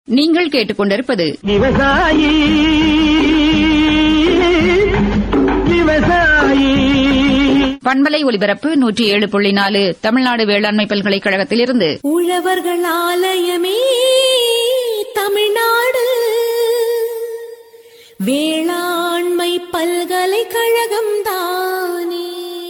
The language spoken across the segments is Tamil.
நீங்கள் கேட்டுக்கொண்டிருப்பது விவசாயி விவசாயி பண்பலை ஒலிபரப்பு நூற்றி ஏழு புள்ளி நாலு தமிழ்நாடு வேளாண்மை பல்கலைக்கழகத்திலிருந்து உழவர்கள் ஆலயமே தமிழ்நாடு வேளாண்மை பல்கலைக்கழகம் தானே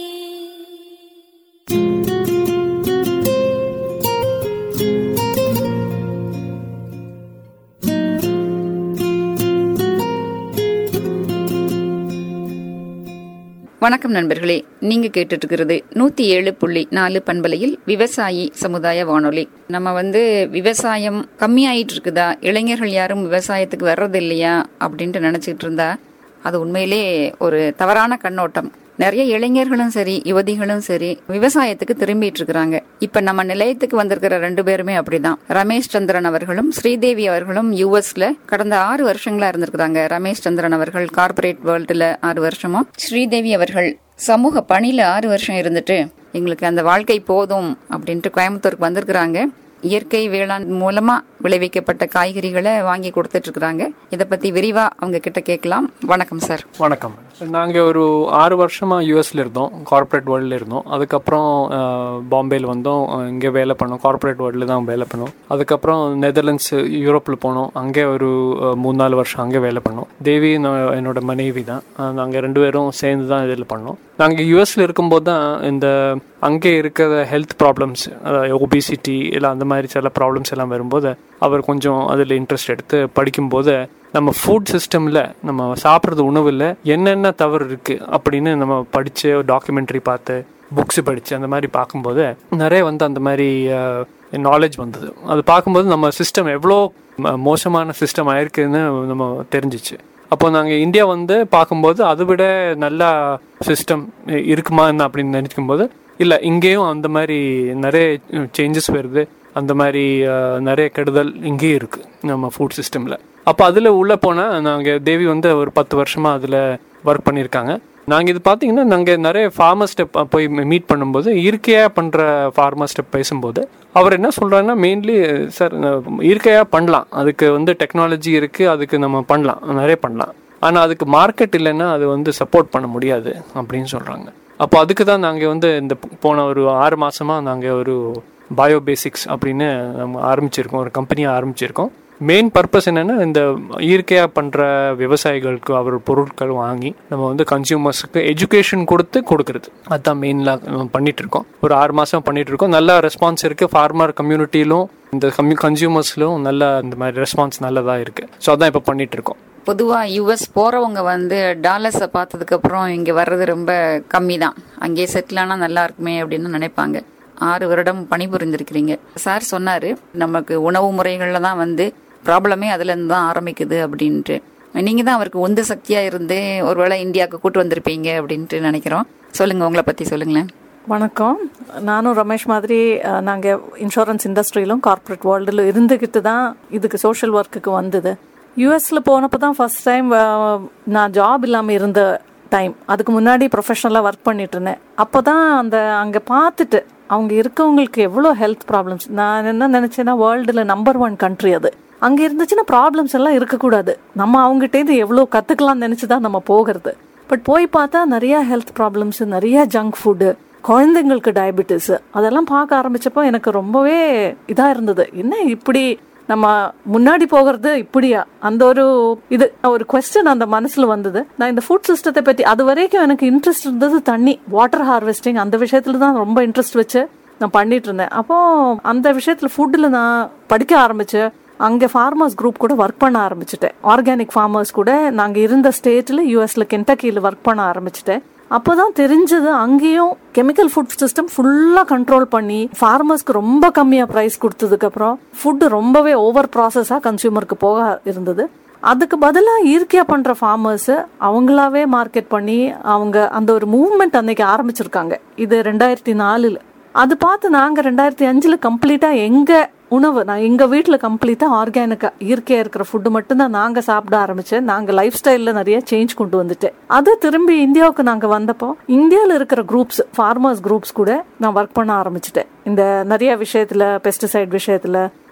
வணக்கம் நண்பர்களே நீங்க கேட்டுட்டு இருக்கிறது நூத்தி ஏழு புள்ளி நாலு பண்பலையில் விவசாயி சமுதாய வானொலி நம்ம வந்து விவசாயம் கம்மியாயிட்டு இருக்குதா இளைஞர்கள் யாரும் விவசாயத்துக்கு வர்றது இல்லையா அப்படின்ட்டு நினைச்சிட்டு இருந்தா அது உண்மையிலே ஒரு தவறான கண்ணோட்டம் நிறைய இளைஞர்களும் சரி யுவதிகளும் சரி விவசாயத்துக்கு திரும்பிட்டு இருக்கிறாங்க இப்ப நம்ம நிலையத்துக்கு வந்திருக்கிற ரெண்டு பேருமே அப்படிதான் ரமேஷ் சந்திரன் அவர்களும் ஸ்ரீதேவி அவர்களும் யூஎஸ்ல கடந்த ஆறு வருஷங்களா இருந்திருக்கிறாங்க ரமேஷ் சந்திரன் அவர்கள் கார்ப்பரேட் வேர்ல்டுல ஆறு வருஷமும் ஸ்ரீதேவி அவர்கள் சமூக பணியில ஆறு வருஷம் இருந்துட்டு எங்களுக்கு அந்த வாழ்க்கை போதும் அப்படின்ட்டு கோயம்புத்தூருக்கு வந்திருக்கிறாங்க இயற்கை வேளாண் மூலமா விளைவிக்கப்பட்ட காய்கறிகளை வாங்கி கொடுத்துட்டு இருக்காங்க இத பத்தி விரிவா அவங்க கிட்ட கேட்கலாம் வணக்கம் சார் வணக்கம் நாங்கள் ஒரு ஆறு வருஷமாக யூஎஸில் இருந்தோம் கார்ப்பரேட் வேர்ல்டில் இருந்தோம் அதுக்கப்புறம் பாம்பேயில் வந்தோம் இங்கே வேலை பண்ணோம் கார்ப்பரேட் வேர்ல்டில் தான் வேலை பண்ணோம் அதுக்கப்புறம் நெதர்லாண்ட்ஸ் யூரோப்பில் போனோம் அங்கே ஒரு அஹ், மூணு நாலு வருஷம் அங்கே வேலை பண்ணோம் தேவி நான் என்னோட மனைவி தான் நாங்கள் ரெண்டு பேரும் சேர்ந்து தான் இதில் பண்ணோம் நாங்கள் யூஎஸில் இருக்கும்போது தான் இந்த அங்கே இருக்கிற ஹெல்த் ப்ராப்ளம்ஸ் ஒபிசிட்டி இல்லை அந்த மாதிரி சில ப்ராப்ளம்ஸ் எல்லாம் வரும்போது அவர் கொஞ்சம் அதில் இன்ட்ரெஸ்ட் எடுத்து படிக்கும்போது நம்ம ஃபுட் சிஸ்டமில் நம்ம சாப்பிட்றது உணவில் என்னென்ன தவறு இருக்குது அப்படின்னு நம்ம படித்து டாக்குமெண்ட்ரி பார்த்து புக்ஸ் படித்து அந்த மாதிரி பார்க்கும்போது நிறைய வந்து அந்த மாதிரி நாலேஜ் வந்தது அது பார்க்கும்போது நம்ம சிஸ்டம் எவ்வளோ ம- மோசமான சிஸ்டம் ஆயிருக்குன்னு நம்ம தெரிஞ்சிச்சு அப்போ நாங்கள் இந்தியா வந்து பார்க்கும்போது அதை விட நல்ல சிஸ்டம் இருக்குமா என்ன அப்படின்னு நினைக்கும்போது இல்லை இங்கேயும் அந்த மாதிரி நிறைய சேஞ்சஸ் வருது அந்த மாதிரி அஹ், நிறைய கெடுதல் இங்கேயும் இருக்கு நம்ம ஃபுட் சிஸ்டமில் அப்போ அதில் உள்ளே போனால் நாங்கள் தேவி வந்து ஒரு பத்து வருஷமாக அதில் ஒர்க் பண்ணியிருக்காங்க நாங்கள் இது பார்த்தீங்கன்னா நாங்கள் நிறைய ஃபார்மர்ஸ்ட்டை போய் மீட் பண்ணும்போது இயற்கையாக பண்ணுற ஃபார்மர்ஸ்ட்டை பேசும்போது அவர் என்ன சொல்கிறாருன்னா மெயின்லி சார் இயற்கையாக பண்ணலாம் அதுக்கு வந்து டெக்னாலஜி இருக்குது அதுக்கு நம்ம பண்ணலாம் நிறைய பண்ணலாம் ஆனால் அதுக்கு மார்க்கெட் இல்லைன்னா அது வந்து சப்போர்ட் பண்ண முடியாது அப்படின்னு சொல்கிறாங்க அப்போ அதுக்கு தான் நாங்கள் வந்து இந்த போன ஒரு ஆறு மாதமாக நாங்கள் ஒரு பயோ பேசிக்ஸ் அப்படின்னு நம்ம ஆரம்பிச்சிருக்கோம் ஒரு கம்பெனியை ஆரம்பிச்சிருக்கோம் மெயின் பர்பஸ் என்னன்னா இந்த இயற்கையாக பண்ணுற விவசாயிகளுக்கு அவர் பொருட்கள் வாங்கி நம்ம வந்து கன்சியூமர்ஸுக்கு எஜுகேஷன் கொடுத்து கொடுக்கறது அதுதான் மெயினாக பண்ணிட்டு இருக்கோம் ஒரு ஆறு மாதம் பண்ணிட்டு இருக்கோம் நல்ல ரெஸ்பான்ஸ் இருக்குது ஃபார்மர் கம்யூனிட்டியிலும் இந்த கம்யூ கன்சியூமர்ஸ்லும் நல்ல இந்த மாதிரி ரெஸ்பான்ஸ் நல்லதாக இருக்குது ஸோ அதான் இப்போ பண்ணிட்டு இருக்கோம் பொதுவா யுஎஸ் போறவங்க வந்து டாலர்ஸை பார்த்ததுக்கு அப்புறம் இங்க வர்றது ரொம்ப கம்மி தான் அங்கேயே செட்டில் ஆனா நல்லா இருக்குமே அப்படின்னு நினைப்பாங்க ஆறு வருடம் பணிபுரிஞ்சிருக்கிறீங்க சார் சொன்னாரு நமக்கு உணவு முறைகள்ல தான் வந்து ப்ராப்ளமே அதுல இருந்து தான் ஆரம்பிக்குது அப்படின்ட்டு நீங்க தான் அவருக்கு உந்து சக்தியா இருந்து ஒருவேளை இந்தியாவுக்கு கூட்டு வந்திருப்பீங்க அப்படின்ட்டு நினைக்கிறோம் சொல்லுங்க உங்களை பத்தி சொல்லுங்களேன் வணக்கம் நானும் ரமேஷ் மாதிரி நாங்கள் இன்சூரன்ஸ் இண்டஸ்ட்ரியிலும் கார்ப்பரேட் வேர்ல்டில் இருந்துக்கிட்டு தான் இதுக்கு சோஷியல் ஒர்க்குக்கு வந்தது யூஎஸில் போனப்போ தான் ஃபர்ஸ்ட் டைம் நான் ஜாப் இல்லாமல் இருந்த டைம் அதுக்கு முன்னாடி ப்ரொஃபஷனலாக ஒர்க் பண்ணிட்டு இருந்தேன் அப்போ தான் அந்த அங்கே பார்த்துட்டு அவங்க இருக்கவங்களுக்கு எவ்வளோ ஹெல்த் ப்ராப்ளம்ஸ் நான் என்ன நினச்சேன்னா வேர்ல்டில் நம்பர் ஒன் கண்ட்ரி அது அங்கே இருந்துச்சுன்னா ப்ராப்ளம்ஸ் எல்லாம் இருக்கக்கூடாது நம்ம அவங்ககிட்டேருந்து எவ்வளோ கற்றுக்கலாம்னு நினச்சி தான் நம்ம போகிறது பட் போய் பார்த்தா நிறைய ஹெல்த் ப்ராப்ளம்ஸ் நிறைய ஜங்க் ஃபுட்டு குழந்தைங்களுக்கு டயபெட்டிஸ் அதெல்லாம் பார்க்க ஆரம்பிச்சப்போ எனக்கு ரொம்பவே இதாக இருந்தது என்ன இப்படி நம்ம முன்னாடி போகிறது இப்படியா அந்த ஒரு இது ஒரு கொஸ்டின் அந்த மனசுல வந்தது நான் இந்த ஃபுட் சிஸ்டத்தை பத்தி அது வரைக்கும் எனக்கு இன்ட்ரெஸ்ட் இருந்தது தண்ணி வாட்டர் ஹார்வெஸ்டிங் அந்த விஷயத்துல தான் ரொம்ப இன்ட்ரெஸ்ட் வச்சு நான் பண்ணிட்டு இருந்தேன் அப்போ அந்த விஷயத்துல ஃபுட்டில் நான் படிக்க ஆரம்பிச்சேன் அங்கே ஃபார்மர்ஸ் குரூப் கூட ஒர்க் பண்ண ஆரம்பிச்சிட்டேன் ஆர்கானிக் ஃபார்மர்ஸ் கூட நாங்கள் இருந்த ஸ்டேட்டில் யூஎஸ்ல கென்டக்கியில் ஒர்க் பண்ண ஆரம்பிச்சிட்டேன் அப்போதான் தெரிஞ்சது அங்கேயும் கெமிக்கல் ஃபுட் சிஸ்டம் ஃபுல்லாக கண்ட்ரோல் பண்ணி ஃபார்மர்ஸ்க்கு ரொம்ப கம்மியாக ப்ரைஸ் கொடுத்ததுக்கப்புறம் ஃபுட்டு ரொம்பவே ஓவர் ப்ராசஸாக கன்சியூமருக்கு போக இருந்தது அதுக்கு பதிலாக இயற்கையாக பண்ணுற ஃபார்மர்ஸு அவங்களாவே மார்க்கெட் பண்ணி அவங்க அந்த ஒரு மூவ்மெண்ட் அன்னைக்கு ஆரம்பிச்சிருக்காங்க இது ரெண்டாயிரத்தி நாலில் அது பார்த்து நாங்கள் ரெண்டாயிரத்தி அஞ்சில் கம்ப்ளீட்டாக எங்கள் உணவு நான் எங்கள் வீட்டில் கம்ப்ளீட்டாக ஆர்கானிக்காக இயற்கையாக இருக்கிற ஃபுட்டு மட்டும்தான் நாங்கள் சாப்பிட ஆரம்பித்தேன் நாங்கள் லைஃப் ஸ்டைலில் நிறைய சேஞ்ச் கொண்டு வந்துட்டேன் அது திரும்பி இந்தியாவுக்கு நாங்கள் வந்தப்போ இந்தியாவில் இருக்கிற குரூப்ஸ் ஃபார்மர்ஸ் குரூப்ஸ் கூட நான் ஒர்க் பண்ண ஆரம்பிச்சிட்டேன் இந்த நிறைய விஷயத்தில் பெஸ்டிசைட் விஷயத்தில்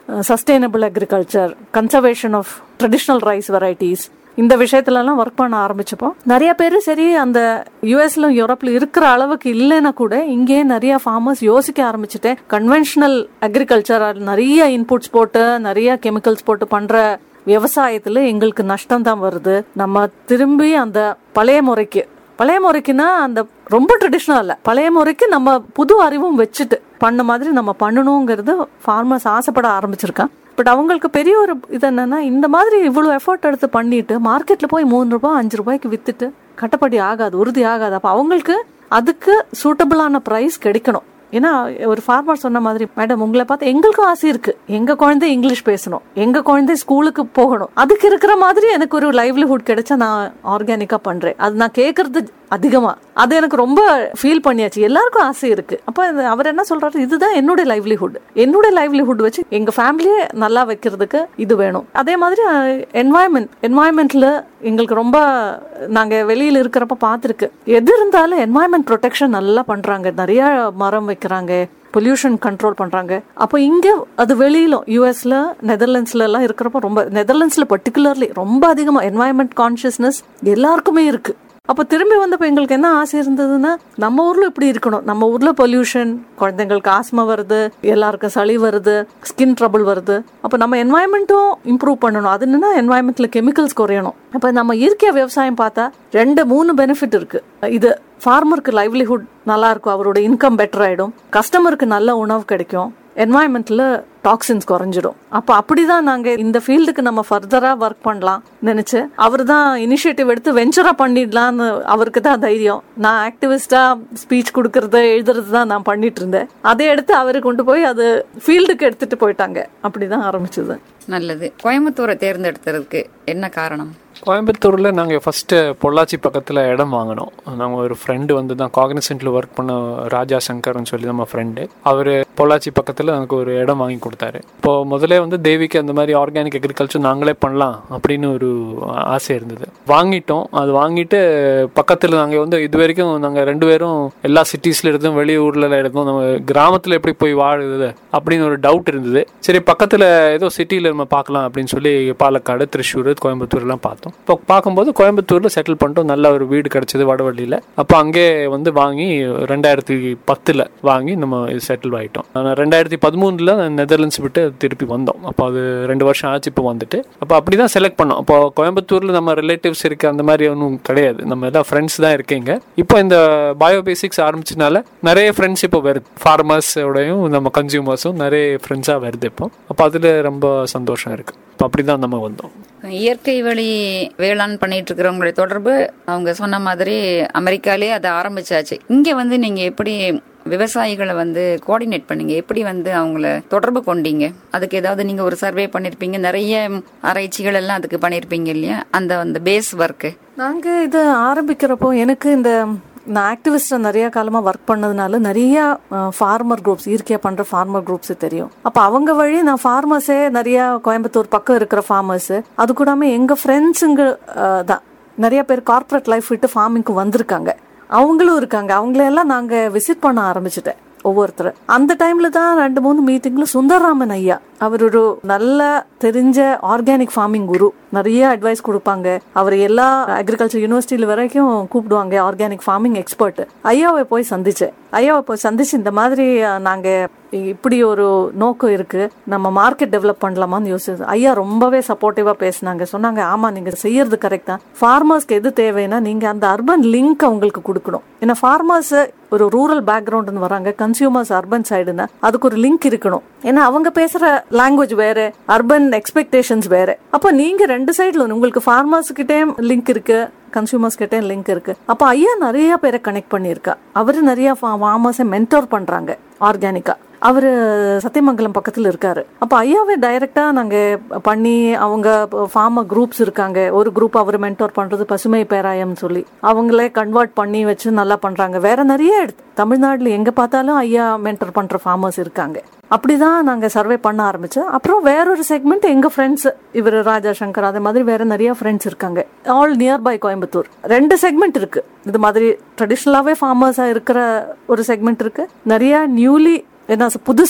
sustainable agriculture conservation of traditional rice varieties இந்த விஷயத்துலலாம் ஒர்க் பண்ண ஆரம்பிச்சப்போ நிறைய பேர் சரி அந்த யூஎஸ்ல யூரோப்ல இருக்கிற அளவுக்கு இல்லைன்னா கூட இங்கே நிறைய ஃபார்மர்ஸ் யோசிக்க ஆரம்பிச்சுட்டு கன்வென்ஷனல் அக்ரிகல்ச்சர் நிறைய இன்புட்ஸ் போட்டு நிறைய கெமிக்கல்ஸ் போட்டு பண்ற விவசாயத்துல எங்களுக்கு நஷ்டம் தான் வருது நம்ம திரும்பி அந்த பழைய முறைக்கு பழைய முறைக்குன்னா அந்த ரொம்ப ட்ரெடிஷ்னல் இல்ல பழைய முறைக்கு நம்ம புது அறிவும் வச்சுட்டு பண்ண மாதிரி நம்ம பண்ணணுங்கிறது ஃபார்மர்ஸ் ஆசைப்பட ஆரம்பிச்சிருக்கான் பட் அவங்களுக்கு பெரிய ஒரு இது என்னன்னா இந்த மாதிரி இவ்வளவு எஃபர்ட் எடுத்து பண்ணிட்டு மார்க்கெட்ல போய் மூணு ரூபாய் அஞ்சு ரூபாய்க்கு வித்துட்டு கட்டப்படி ஆகாது உறுதி ஆகாது அப்ப அவங்களுக்கு அதுக்கு சூட்டபிளான பிரைஸ் கிடைக்கணும் ஏன்னா ஒரு ஃபார்மர் சொன்ன மாதிரி மேடம் உங்களை பார்த்து எங்களுக்கும் ஆசை இருக்கு எங்க குழந்தை இங்கிலீஷ் பேசணும் எங்க குழந்தை ஸ்கூலுக்கு போகணும் அதுக்கு இருக்கிற மாதிரி எனக்கு ஒரு லைவ்லிஹுட் கிடைச்சா நான் ஆர்கானிக்கா பண்றேன் அது நான் கேட்கறது அதிகமா அது எனக்கு ரொம்ப ஃபீல் பண்ணியாச்சு எல்லாருக்கும் ஆசை இருக்கு அப்ப இது- அவர் என்ன சொல்றாரு இதுதான் என்னுடைய லைவ்லிஹுட் என்னுடைய லைவ்லிஹுட் வச்சு எங்க ஃபேமிலியே நல்லா வைக்கிறதுக்கு இது வேணும் அதே மாதிரி என்வாயன்மெண்ட் என்வாயன்மெண்ட்ல எங்களுக்கு ரொம்ப நாங்க வெளியில இருக்கிறப்ப பார்த்துருக்கு எது இருந்தாலும் என்வாயன்மெண்ட் ப்ரொடெக்ஷன் நல்லா பண்றாங்க நிறைய மரம் வைக்கிறாங்க பொல்யூஷன் கண்ட்ரோல் பண்றாங்க அப்போ இங்க அது வெளியிலும் யூஎஸ்ல நெதர்லாண்ட்ஸ்ல எல்லாம் இருக்கிறப்ப ரொம்ப நெதர்லாண்ட்ஸ்ல பர்டிகுலர்லி ரொம்ப அதிகமா என்வாயன்மெண்ட் கான்சியஸ்னஸ் எல்லாருக்குமே இருக்கு அப்ப திரும்பி வந்தப்ப எங்களுக்கு என்ன ஆசை இருந்ததுன்னா நம்ம ஊர்ல இப்படி இருக்கணும் நம்ம ஊர்ல பொல்யூஷன் குழந்தைங்களுக்கு ஆஸ்மா வருது எல்லாருக்கும் சளி வருது ஸ்கின் ட்ரபிள் வருது அப்ப நம்ம என்வாயன்மெண்ட்டும் இம்ப்ரூவ் பண்ணணும் அது என்னன்னா என்வாயன்மெண்ட்ல கெமிக்கல்ஸ் குறையணும் அப்ப நம்ம இயற்கை விவசாயம் பார்த்தா ரெண்டு மூணு பெனிஃபிட் இருக்கு இது ஃபார்மருக்கு லைவ்லிஹுட் நல்லா இருக்கும் அவரோட இன்கம் பெட்டர் ஆயிடும் கஸ்டமருக்கு நல்ல உணவு கிடைக்கும் என்வாயன்மெண்ட்ல டாக்ஸின்ஸ் குறைஞ்சிடும் அப்போ அப்படிதான் நாங்க இந்த ஃபீல்டுக்கு நம்ம ஃபர்தரா ஒர்க் பண்ணலாம் நினைச்சு அவர் தான் இனிஷியேட்டிவ் எடுத்து வெஞ்சரா பண்ணிடலாம்னு அவருக்கு தான் தைரியம் நான் ஆக்டிவிஸ்டா ஸ்பீச் கொடுக்கறது எழுதுறது தான் நான் பண்ணிட்டு இருந்தேன் அதை எடுத்து அவரு கொண்டு போய் அது ஃபீல்டுக்கு எடுத்துட்டு போயிட்டாங்க அப்படிதான் ஆரம்பிச்சது நல்லது கோயம்புத்தூரை தேர்ந்தெடுத்ததுக்கு என்ன காரணம் கோயம்புத்தூரில் நாங்கள் ஃபஸ்ட்டு பொள்ளாச்சி பக்கத்தில் இடம் வாங்கினோம் நாங்கள் ஒரு ஃப்ரெண்டு வந்து தான் காக்னிசென்ட்டில் ஒர்க் பண்ண ராஜா சங்கர்னு சொல்லி நம்ம ஃப்ரெண்டு அவர் பொள்ளாச்சி பக்கத்தில் எனக்கு ஒரு இடம் வாங்கி கொடுத்தாரு இப்போ முதல்ல வந்து தேவிக்கு அந்த மாதிரி ஆர்கானிக் அக்ரிகல்ச்சர் நாங்களே பண்ணலாம் அப்படின்னு ஒரு ஆசை இருந்தது வாங்கிட்டோம் அது வாங்கிட்டு பக்கத்தில் நாங்கள் வந்து இது வரைக்கும் நாங்கள் ரெண்டு பேரும் எல்லா சிட்டிஸில் இருந்தோம் வெளியூர்ல இருந்தோம் நம்ம கிராமத்தில் எப்படி போய் வாழுது அப்படின்னு ஒரு டவுட் இருந்தது சரி பக்கத்தில் ஏதோ சிட்டியில் நம்ம பார்க்கலாம் அப்படின்னு சொல்லி பாலக்காடு திருச்சூர் கோயம்புத்தூர் எல்லாம் பார்த்தோம் இப்போ பார்க்கும்போது கோயம்புத்தூர்ல செட்டில் பண்ணிட்டோம் நல்ல ஒரு வீடு கிடைச்சது வடவள்ளியில் அப்போ அங்கே வந்து வாங்கி ரெண்டாயிரத்தி பத்தில் வாங்கி நம்ம செட்டில் ஆகிட்டோம் ஆனால் ரெண்டாயிரத்தி பதிமூணுல நெதர்லாண்ட்ஸ் விட்டு திருப்பி வந்தோம் அப்போ அது ரெண்டு வருஷம் ஆச்சு இப்போ வந்துட்டு அப்போ அப்படி தான் செலக்ட் பண்ணோம் அப்போ கோயம்புத்தூரில் நம்ம ரிலேட்டிவ்ஸ் இருக்கு அந்த மாதிரி ஒன்றும் கிடையாது நம்ம எல்லாம் ஃப்ரெண்ட்ஸ் தான் இருக்கீங்க இப்போ இந்த பயோ பேசிக்ஸ் ஆரம்பிச்சனால நிறைய ஃப்ரெண்ட்ஸ் இப்போ வருது ஃபார்மர்ஸோடையும் நம்ம கன்சியூமர்ஸும் நிறைய ஃப்ரெண்ட்ஸாக வருது இப்போ அப்போ அதில் ரொம்ப சந்தோஷம் இருக்கு இப்போ அப்படி தான் நம்ம வந்தோம் இயற்கை வழி வேளாண் பண்ணிட்டு இருக்கிறவங்களுடைய தொடர்பு அவங்க சொன்ன மாதிரி அமெரிக்காலே அதை ஆரம்பிச்சாச்சு இங்க வந்து நீங்க எப்படி விவசாயிகளை வந்து கோஆர்டினேட் பண்ணீங்க எப்படி வந்து அவங்கள தொடர்பு கொண்டீங்க அதுக்கு ஏதாவது நீங்க ஒரு சர்வே பண்ணிருப்பீங்க நிறைய ஆராய்ச்சிகள் எல்லாம் அதுக்கு பண்ணிருப்பீங்க இல்லையா அந்த அந்த பேஸ் ஒர்க்கு நாங்க இது ஆரம்பிக்கிறப்போ எனக்கு இந்த நான் ஆக்டிவிஸ்டா நிறைய காலமா ஒர்க் பண்ணதுனால நிறைய ஃபார்மர் குரூப்ஸ் இயற்கையா பண்ற ஃபார்மர் குரூப்ஸ் தெரியும் அப்ப அவங்க வழி நான் ஃபார்மர்ஸே நிறைய கோயம்புத்தூர் பக்கம் இருக்கிற ஃபார்மர்ஸ் அது கூடாம எங்க ஃப்ரெண்ட்ஸுங்க தான் நிறைய பேர் கார்ப்பரேட் லைஃப் விட்டு ஃபார்மிங்க்கு வந்திருக்காங்க அவங்களும் இருக்காங்க அவங்களெல்லாம் நாங்க விசிட் பண்ண ஆரம்பிச்சிட்டேன் ஒவ்வொருத்தர் அந்த டைம்ல தான் ரெண்டு மூணு மீட்டிங்ல சுந்தரராமன் ஐயா அவர் ஒரு நல்ல தெரிஞ்ச ஆர்கானிக் ஃபார்மிங் குரு நிறைய அட்வைஸ் கொடுப்பாங்க அவர் எல்லா அக்ரிகல்ச்சர் யூனிவர்சிட்டியில வரைக்கும் கூப்பிடுவாங்க ஆர்கானிக் ஃபார்மிங் எக்ஸ்பர்ட் ஐயாவை போய் சந்திச்சேன் ஐயாவை போய் சந்திச்சு இந்த மாதிரி அஹ், நாங்க இப்படி ஒரு நோக்கம் இருக்கு நம்ம மார்க்கெட் டெவலப் பண்ணலாமான்னு யோசிச்சு ஐயா ரொம்பவே சப்போர்ட்டிவா பேசினாங்க சொன்னாங்க ஆமா நீங்க செய்யறது கரெக்ட் தான் ஃபார்மர்ஸ்க்கு எது தேவைன்னா நீங்க அந்த அர்பன் லிங்க் அவங்களுக்கு கொடுக்கணும் ஏன்னா ஃபார்மர்ஸ் ஒரு ரூரல் பேக்ரவுண்ட் வராங்க கன்சியூமர்ஸ் அர்பன் சைடுனா அதுக்கு ஒரு லிங்க் இருக்கணும் ஏன்னா அவங்க பேசுற லாங்குவேஜ் வேற அர்பன் எக்ஸ்பெக்டேஷன்ஸ் வேற அப்போ நீங்க ரெண்டு சைடுல உங்களுக்கு ஃபார்மர்ஸ் கிட்டே லிங்க் இருக்கு கன்சியூமர்ஸ் கிட்டே லிங்க் இருக்கு அப்ப ஐயா நிறைய பேரை கனெக்ட் பண்ணியிருக்கா அவரு நிறைய ஃபார்மர்ஸை மென்டோர் பண்றாங்க ஆர்கானிக்கா அவரு சத்தியமங்கலம் பக்கத்துல இருக்காரு அப்ப ஐயாவே டைரக்டா நாங்க பண்ணி அவங்க ஃபார்மர் குரூப்ஸ் இருக்காங்க ஒரு குரூப் அவர் மென்டோர் பண்றது பசுமை பேராயம் சொல்லி அவங்களே கன்வெர்ட் பண்ணி வச்சு நல்லா பண்றாங்க வேற நிறைய இடத்து தமிழ்நாட்டுல எங்க பார்த்தாலும் ஐயா மென்டர் பண்ற ஃபார்மர்ஸ் இருக்காங்க அப்படிதான் நாங்க சர்வே பண்ண ஆரம்பிச்சோம் அப்புறம் வேறொரு செக்மெண்ட் எங்க ஃப்ரெண்ட்ஸ் இவர் ராஜா சங்கர் அதே மாதிரி வேற நிறைய ஃப்ரெண்ட்ஸ் இருக்காங்க ஆல் நியர் பை கோயம்புத்தூர் ரெண்டு செக்மெண்ட் இருக்கு இது மாதிரி ட்ரெடிஷ்னலாவே ஃபார்மர்ஸா இருக்கிற ஒரு செக்மெண்ட் இருக்கு நிறைய நியூலி என்ன சொ- புதுசா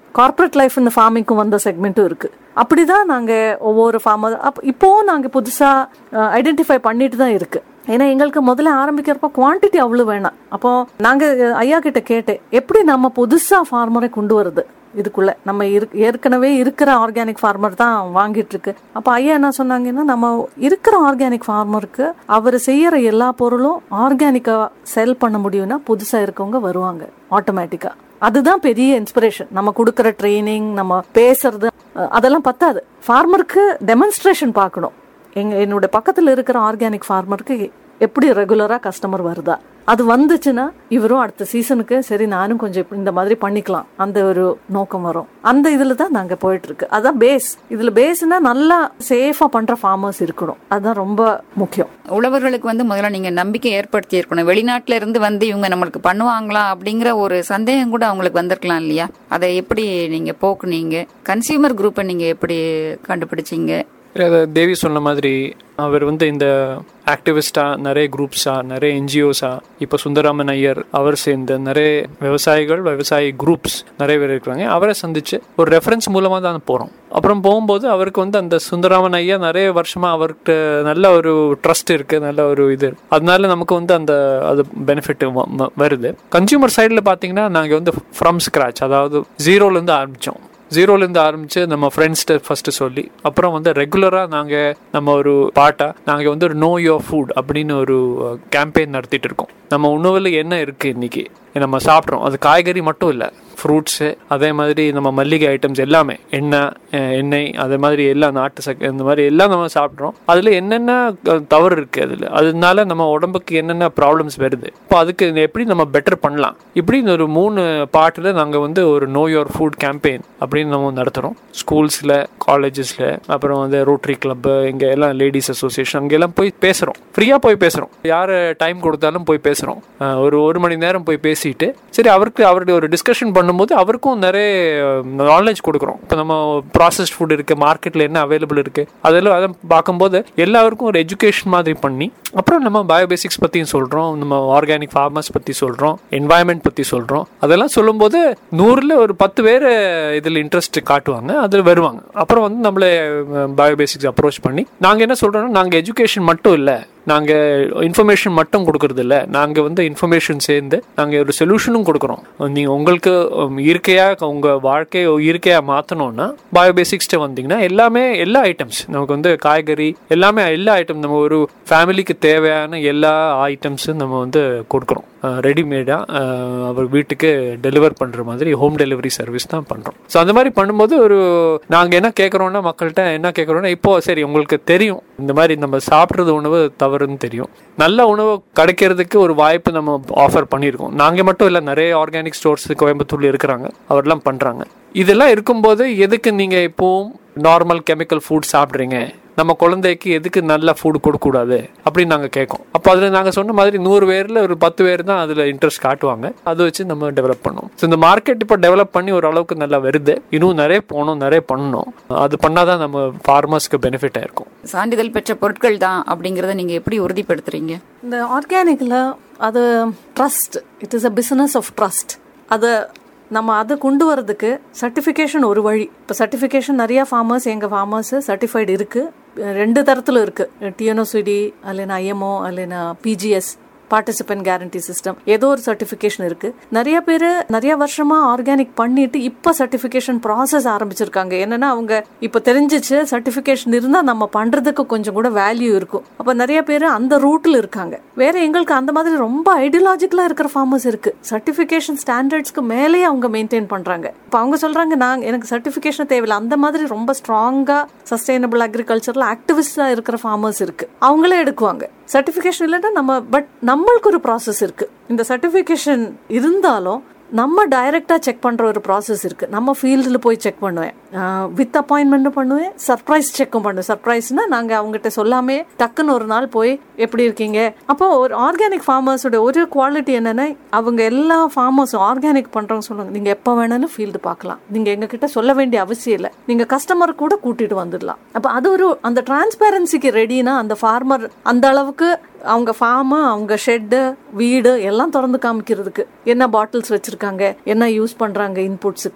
கார்ப்பரேட் லைஃப் இந்த ஃபார்மிங்க்கும் வந்த செக்மெண்ட்டும் இருக்கு அப்படிதான் நாங்க ஒவ்வொரு ஃபார்மர் அப் இப்போவும் நாங்க புதுசா ஐடென்டிஃபை பண்ணிட்டு தான் இருக்கு ஏன்னா எங்களுக்கு முதல்ல ஆரம்பிக்கிறப்ப குவான்டிட்டி அவ்வளோ வேணாம் அப்போ நாங்க அஹ், ஐயா கிட்ட கேட்டேன் எப்படி நம்ம புதுசா ஃபார்மரை கொண்டு வருது இதுக்குள்ள நம்ம இரு- ஏற்கனவே இருக்கிற ஆர்கானிக் ஃபார்மர் தான் வாங்கிட்டு இருக்கு அப்ப ஐயா என்ன சொன்னாங்கன்னா நம்ம இருக்கிற ஆர்கானிக் ஃபார்மருக்கு அவர் செய்யற எல்லா பொருளும் ஆர்கானிக்கா செல் பண்ண முடியும்னா புதுசா இருக்கவங்க வருவாங்க ஆட்டோமேட்டிக்கா அதுதான் பெரிய இன்ஸ்பிரேஷன் நம்ம கொடுக்குற ட்ரைனிங் நம்ம பேசுறது அஹ், அதெல்லாம் பத்தாது ஃபார்மருக்கு டெமான்ஸ்ட்ரேஷன் பார்க்கணும் எங்க என்னோட பக்கத்துல இருக்கிற ஆர்கானிக் ஃபார்மருக்கு எப்படி ரெகுலரா கஸ்டமர் வருதா அது வந்துச்சுன்னா இவரும் அடுத்த சீசனுக்கு சரி நானும் கொஞ்சம் இப்படி இந்த மாதிரி பண்ணிக்கலாம் அந்த ஒரு நோக்கம் வரும் அந்த இதுல தான் நாங்க போயிட்டு இருக்கு அதான் பேஸ் இதுல பேஸ்னா நல்லா சேஃபா பண்ற ஃபார்மர்ஸ் இருக்கணும் அதுதான் ரொம்ப முக்கியம் உழவர்களுக்கு வந்து முதல்ல நீங்க நம்பிக்கை ஏற்படுத்தி இருக்கணும் வெளிநாட்டுல இருந்து வந்து இவங்க நம்மளுக்கு பண்ணுவாங்களா அப்படிங்கிற ஒரு சந்தேகம் கூட அவங்களுக்கு வந்திருக்கலாம் இல்லையா அதை எப்படி நீங்க போக்குனீங்க கன்சியூமர் குரூப்பை நீங்க எப்படி கண்டுபிடிச்சீங்க அதை தேவி சொன்ன மாதிரி அவர் வந்து இந்த ஆக்டிவிஸ்டா நிறைய குரூப்ஸா நிறைய என்ஜிஓஸா இப்போ சுந்தராமன் ஐயர் அவர் சேர்ந்த நிறைய விவசாயிகள் விவசாயி குரூப்ஸ் நிறைய பேர் இருக்கிறாங்க அவரை சந்திச்சு ஒரு ரெஃபரன்ஸ் மூலமா தான் போறோம் அப்புறம் போகும்போது அவருக்கு வந்து அந்த சுந்தராமன் ஐயா நிறைய வருஷமா அவர்கிட்ட நல்ல ஒரு ட்ரஸ்ட் இருக்கு நல்ல ஒரு இது அதனால நமக்கு வந்து அந்த அது பெனிஃபிட் வருது கன்சியூமர் சைடில் பார்த்தீங்கன்னா நாங்கள் வந்து ஃப்ரம் ஸ்க்ராச் அதாவது ஜீரோலேருந்து ஆரம்பித்தோம் ஜீரோலேருந்து ஆரம்பிச்சு நம்ம ஃப்ரெண்ட்ஸ்கிட்ட ஃபர்ஸ்ட் சொல்லி அப்புறம் வந்து ரெகுலராக நாங்கள் நம்ம ஒரு பாட்டா நாங்கள் வந்து ஒரு நோ யோர் ஃபுட் அப்படின்னு ஒரு கேம்பெயின் நடத்திட்டு இருக்கோம் நம்ம உணவில் என்ன இருக்குது இன்னைக்கு நம்ம சாப்பிட்றோம் அது காய்கறி மட்டும் இல்லை ஃப்ரூட்ஸு அதே மாதிரி நம்ம மல்லிகை ஐட்டம்ஸ் எல்லாமே எண்ணெய் அஹ் எண்ணெய் அதே மாதிரி எல்லா நாட்டு சக்க இந்த மாதிரி எல்லாம் நம்ம சாப்பிட்றோம் அதில் என்னென்ன அஹ், தவறு இருக்குது அதில் அதனால நம்ம உடம்புக்கு என்னென்ன ப்ராப்ளம்ஸ் வருது இப்போ அதுக்கு எப்படி நம்ம பெட்டர் பண்ணலாம் இப்படி இந்த ஒரு மூணு பாட்டில் நாங்கள் வந்து ஒரு நோ யோர் ஃபுட் கேம்பெயின் அப்படின்னு நம்ம நடத்துகிறோம் ஸ்கூல்ஸில் காலேஜஸில் அப்புறம் வந்து ரோட்டரி கிளப்பு இங்கே எல்லாம் லேடிஸ் அசோசியேஷன் அங்கெல்லாம் போய் பேசுகிறோம் ஃப்ரீயாக போய் பேசுகிறோம் யார் டைம் கொடுத்தாலும் போய் பேசுகிறோம் ஒரு ஒரு மணி நேரம் போய் பேசிட்டு சரி அவருக்கு அவருடைய ஒரு டிஸ்கஷன் பண்ணும்போது அவருக்கும் நிறைய நாலேஜ் கொடுக்குறோம் இப்போ நம்ம ப்ராசஸ்ட் ஃபுட் இருக்கு மார்க்கெட்டில் என்ன அவைலபிள் இருக்கு அதெல்லாம் அதை பார்க்கும்போது எல்லாருக்கும் ஒரு எஜுகேஷன் மாதிரி பண்ணி அப்புறம் நம்ம பயோபேசிக்ஸ் பற்றியும் சொல்கிறோம் நம்ம ஆர்கானிக் ஃபார்மர்ஸ் பற்றி சொல்கிறோம் என்வாயன்மெண்ட் பற்றி சொல்கிறோம் அதெல்லாம் சொல்லும்போது நூறில் ஒரு பத்து பேர் இதில் இன்ட்ரெஸ்ட் காட்டுவாங்க அதில் வருவாங்க அப்புறம் வந்து நம்மளை பயோபேசிக்ஸ் அப்ரோச் பண்ணி நாங்கள் என்ன சொல்கிறோம்னா நாங்கள் எஜுகேஷன் மட்டும் இல்லை நாங்கள் இன்ஃபர்மேஷன் மட்டும் கொடுக்கறது இல்லை நாங்கள் வந்து இன்ஃபர்மேஷன் சேர்ந்து நாங்கள் ஒரு சொல்யூஷனும் கொடுக்குறோம் நீங்கள் உங்களுக்கு இயற்கையாக உங்கள் வாழ்க்கையை இயற்கையாக மாற்றணும்னா பயோபேசிக்ஸ்ட்டு வந்தீங்கன்னா எல்லாமே எல்லா ஐட்டம்ஸ் நமக்கு வந்து காய்கறி எல்லாமே எல்லா ஐட்டம் நம்ம ஒரு ஃபேமிலிக்கு தேவையான எல்லா ஐட்டம்ஸும் நம்ம வந்து கொடுக்குறோம் ரெடிமேடாக அவர் வீட்டுக்கு டெலிவர் பண்ணுற மாதிரி ஹோம் டெலிவரி சர்வீஸ் தான் பண்ணுறோம் ஸோ அந்த மாதிரி பண்ணும்போது ஒரு நாங்கள் என்ன கேட்குறோன்னா மக்கள்கிட்ட என்ன கேட்குறோன்னா இப்போ சரி உங்களுக்கு தெரியும் இந்த மாதிரி நம்ம சாப்பிட்றது உணவு தவறுன்னு தெரியும் நல்ல உணவு கிடைக்கிறதுக்கு ஒரு வாய்ப்பு நம்ம ஆஃபர் பண்ணியிருக்கோம் நாங்கள் மட்டும் இல்லை நிறைய ஆர்கானிக் ஸ்டோர்ஸ் கோயம்புத்தூர்ல இருக்கிறாங்க அவர்லாம் பண்ணுறாங்க இதெல்லாம் இருக்கும்போது எதுக்கு நீங்கள் இப்போவும் நார்மல் கெமிக்கல் ஃபுட் சாப்பிட்றீங்க நம்ம குழந்தைக்கு எதுக்கு நல்ல ஃபுட் கொடுக்கக்கூடாது அப்படின்னு நாங்கள் கேட்கோம் அப்போ அதில் நாங்கள் சொன்ன மாதிரி நூறு பேரில் ஒரு பத்து பேர் தான் அதில் இன்ட்ரெஸ்ட் காட்டுவாங்க அதை வச்சு நம்ம டெவலப் பண்ணோம் ஸோ இந்த மார்க்கெட் இப்போ டெவலப் பண்ணி ஒரு அளவுக்கு நல்லா வருது இன்னும் நிறைய போகணும் நிறைய பண்ணணும் அது பண்ணாதான் நம்ம ஃபார்மர்ஸ்க்கு பெனிஃபிட்டாக இருக்கும் சான்றிதழ் பெற்ற பொருட்கள் தான் அப்படிங்கறத நீங்க எப்படி உறுதிப்படுத்துறீங்க இந்த ஆர்கானிக்ல அது trust it is a business of trust அது நம்ம அதை கொண்டு வரதுக்கு சர்டிஃபிகேஷன் ஒரு வழி இப்போ சர்டிஃபிகேஷன் நிறைய ஃபார்மர்ஸ் எங்கள் ஃபார்மர்ஸ் சர்டிஃபைடு இருக்கு ரெண்டு தரத்தில் இருக்கு டிஎன்ஓசிடி அல்லைனா ஐஎம்ஓ அல்லைனா பிஜிஎஸ் பார்ட்டிசிபென்ட் கேரண்டி சிஸ்டம் ஏதோ ஒரு சர்டிஃபிகேஷன் இருக்கு நிறைய பேர் நிறைய வருஷமா ஆர்கானிக் பண்ணிட்டு இப்போ சர்டிஃபிகேஷன் ப்ராசஸ் ஆரம்பிச்சிருக்காங்க என்னன்னா அவங்க இப்போ தெரிஞ்சிச்சு சர்டிஃபிகேஷன் இருந்தால் நம்ம பண்றதுக்கு கொஞ்சம் கூட வேல்யூ இருக்கும் அப்போ நிறைய பேர் அந்த ரூட்ல இருக்காங்க வேற எங்களுக்கு அந்த மாதிரி ரொம்ப ஐடியாலஜிக்கலா இருக்கிற ஃபார்மர்ஸ் இருக்கு சர்டிஃபிகேஷன் ஸ்டாண்டர்ட்ஸ்க்கு மேலேயே அவங்க மெயின்டைன் பண்றாங்க இப்போ அவங்க சொல்றாங்க நான் எனக்கு சர்டிஃபிகேஷன் தேவையில்லை அந்த மாதிரி ரொம்ப ஸ்ட்ராங்கா சஸ்டைனபிள் அக்ரிகல்ச்சர்ல ஆக்டிவிஸ்டா இருக்கிற ஃபார்மர்ஸ் இருக்கு அவங்களே எடுக்குவாங்க சர்டிஃபிகேஷன் இல்லைன்னா நம்ம பட் நம்மளுக்கு ஒரு ப்ராசஸ் இருக்கு இந்த சர்டிஃபிகேஷன் இருந்தாலும் நம்ம டைரக்டா செக் பண்ற ஒரு ப்ராசஸ் இருக்கு நம்ம ஃபீல்டில் போய் செக் பண்ணுவேன் வித் அப்பாயின்மெண்ட்டும் பண்ணுவேன் சர்ப்ரைஸ் செக்கும் பண்ணுவேன் சர்ப்ரைஸ்னா நாங்க அவங்ககிட்ட சொல்லாமே டக்குன்னு ஒரு நாள் போய் எப்படி இருக்கீங்க அப்போ ஒரு ஆர்கானிக் ஃபார்மர்ஸோட ஒரு குவாலிட்டி என்னன்னா அவங்க எல்லா ஃபார்மர்ஸும் ஆர்கானிக் பண்றவங்க சொல்லுவாங்க நீங்க எப்போ வேணாலும் ஃபீல்டு பார்க்கலாம் நீங்க எங்க கிட்ட சொல்ல வேண்டிய அவசியம் இல்லை நீங்க கஸ்டமர் கூட கூட்டிட்டு வந்துடலாம் அப்ப அது ஒரு அந்த டிரான்ஸ்பேரன்சிக்கு ரெடினா அந்த ஃபார்மர் அந்த அளவுக்கு அவங்க ஃபார்மு அவங்க ஷெட்டு வீடு எல்லாம் திறந்து காமிக்கிறதுக்கு என்ன பாட்டில்ஸ் வச்சிருக்காங்க என்ன யூஸ் பண்றாங்க இன்புட்ஸுக்கு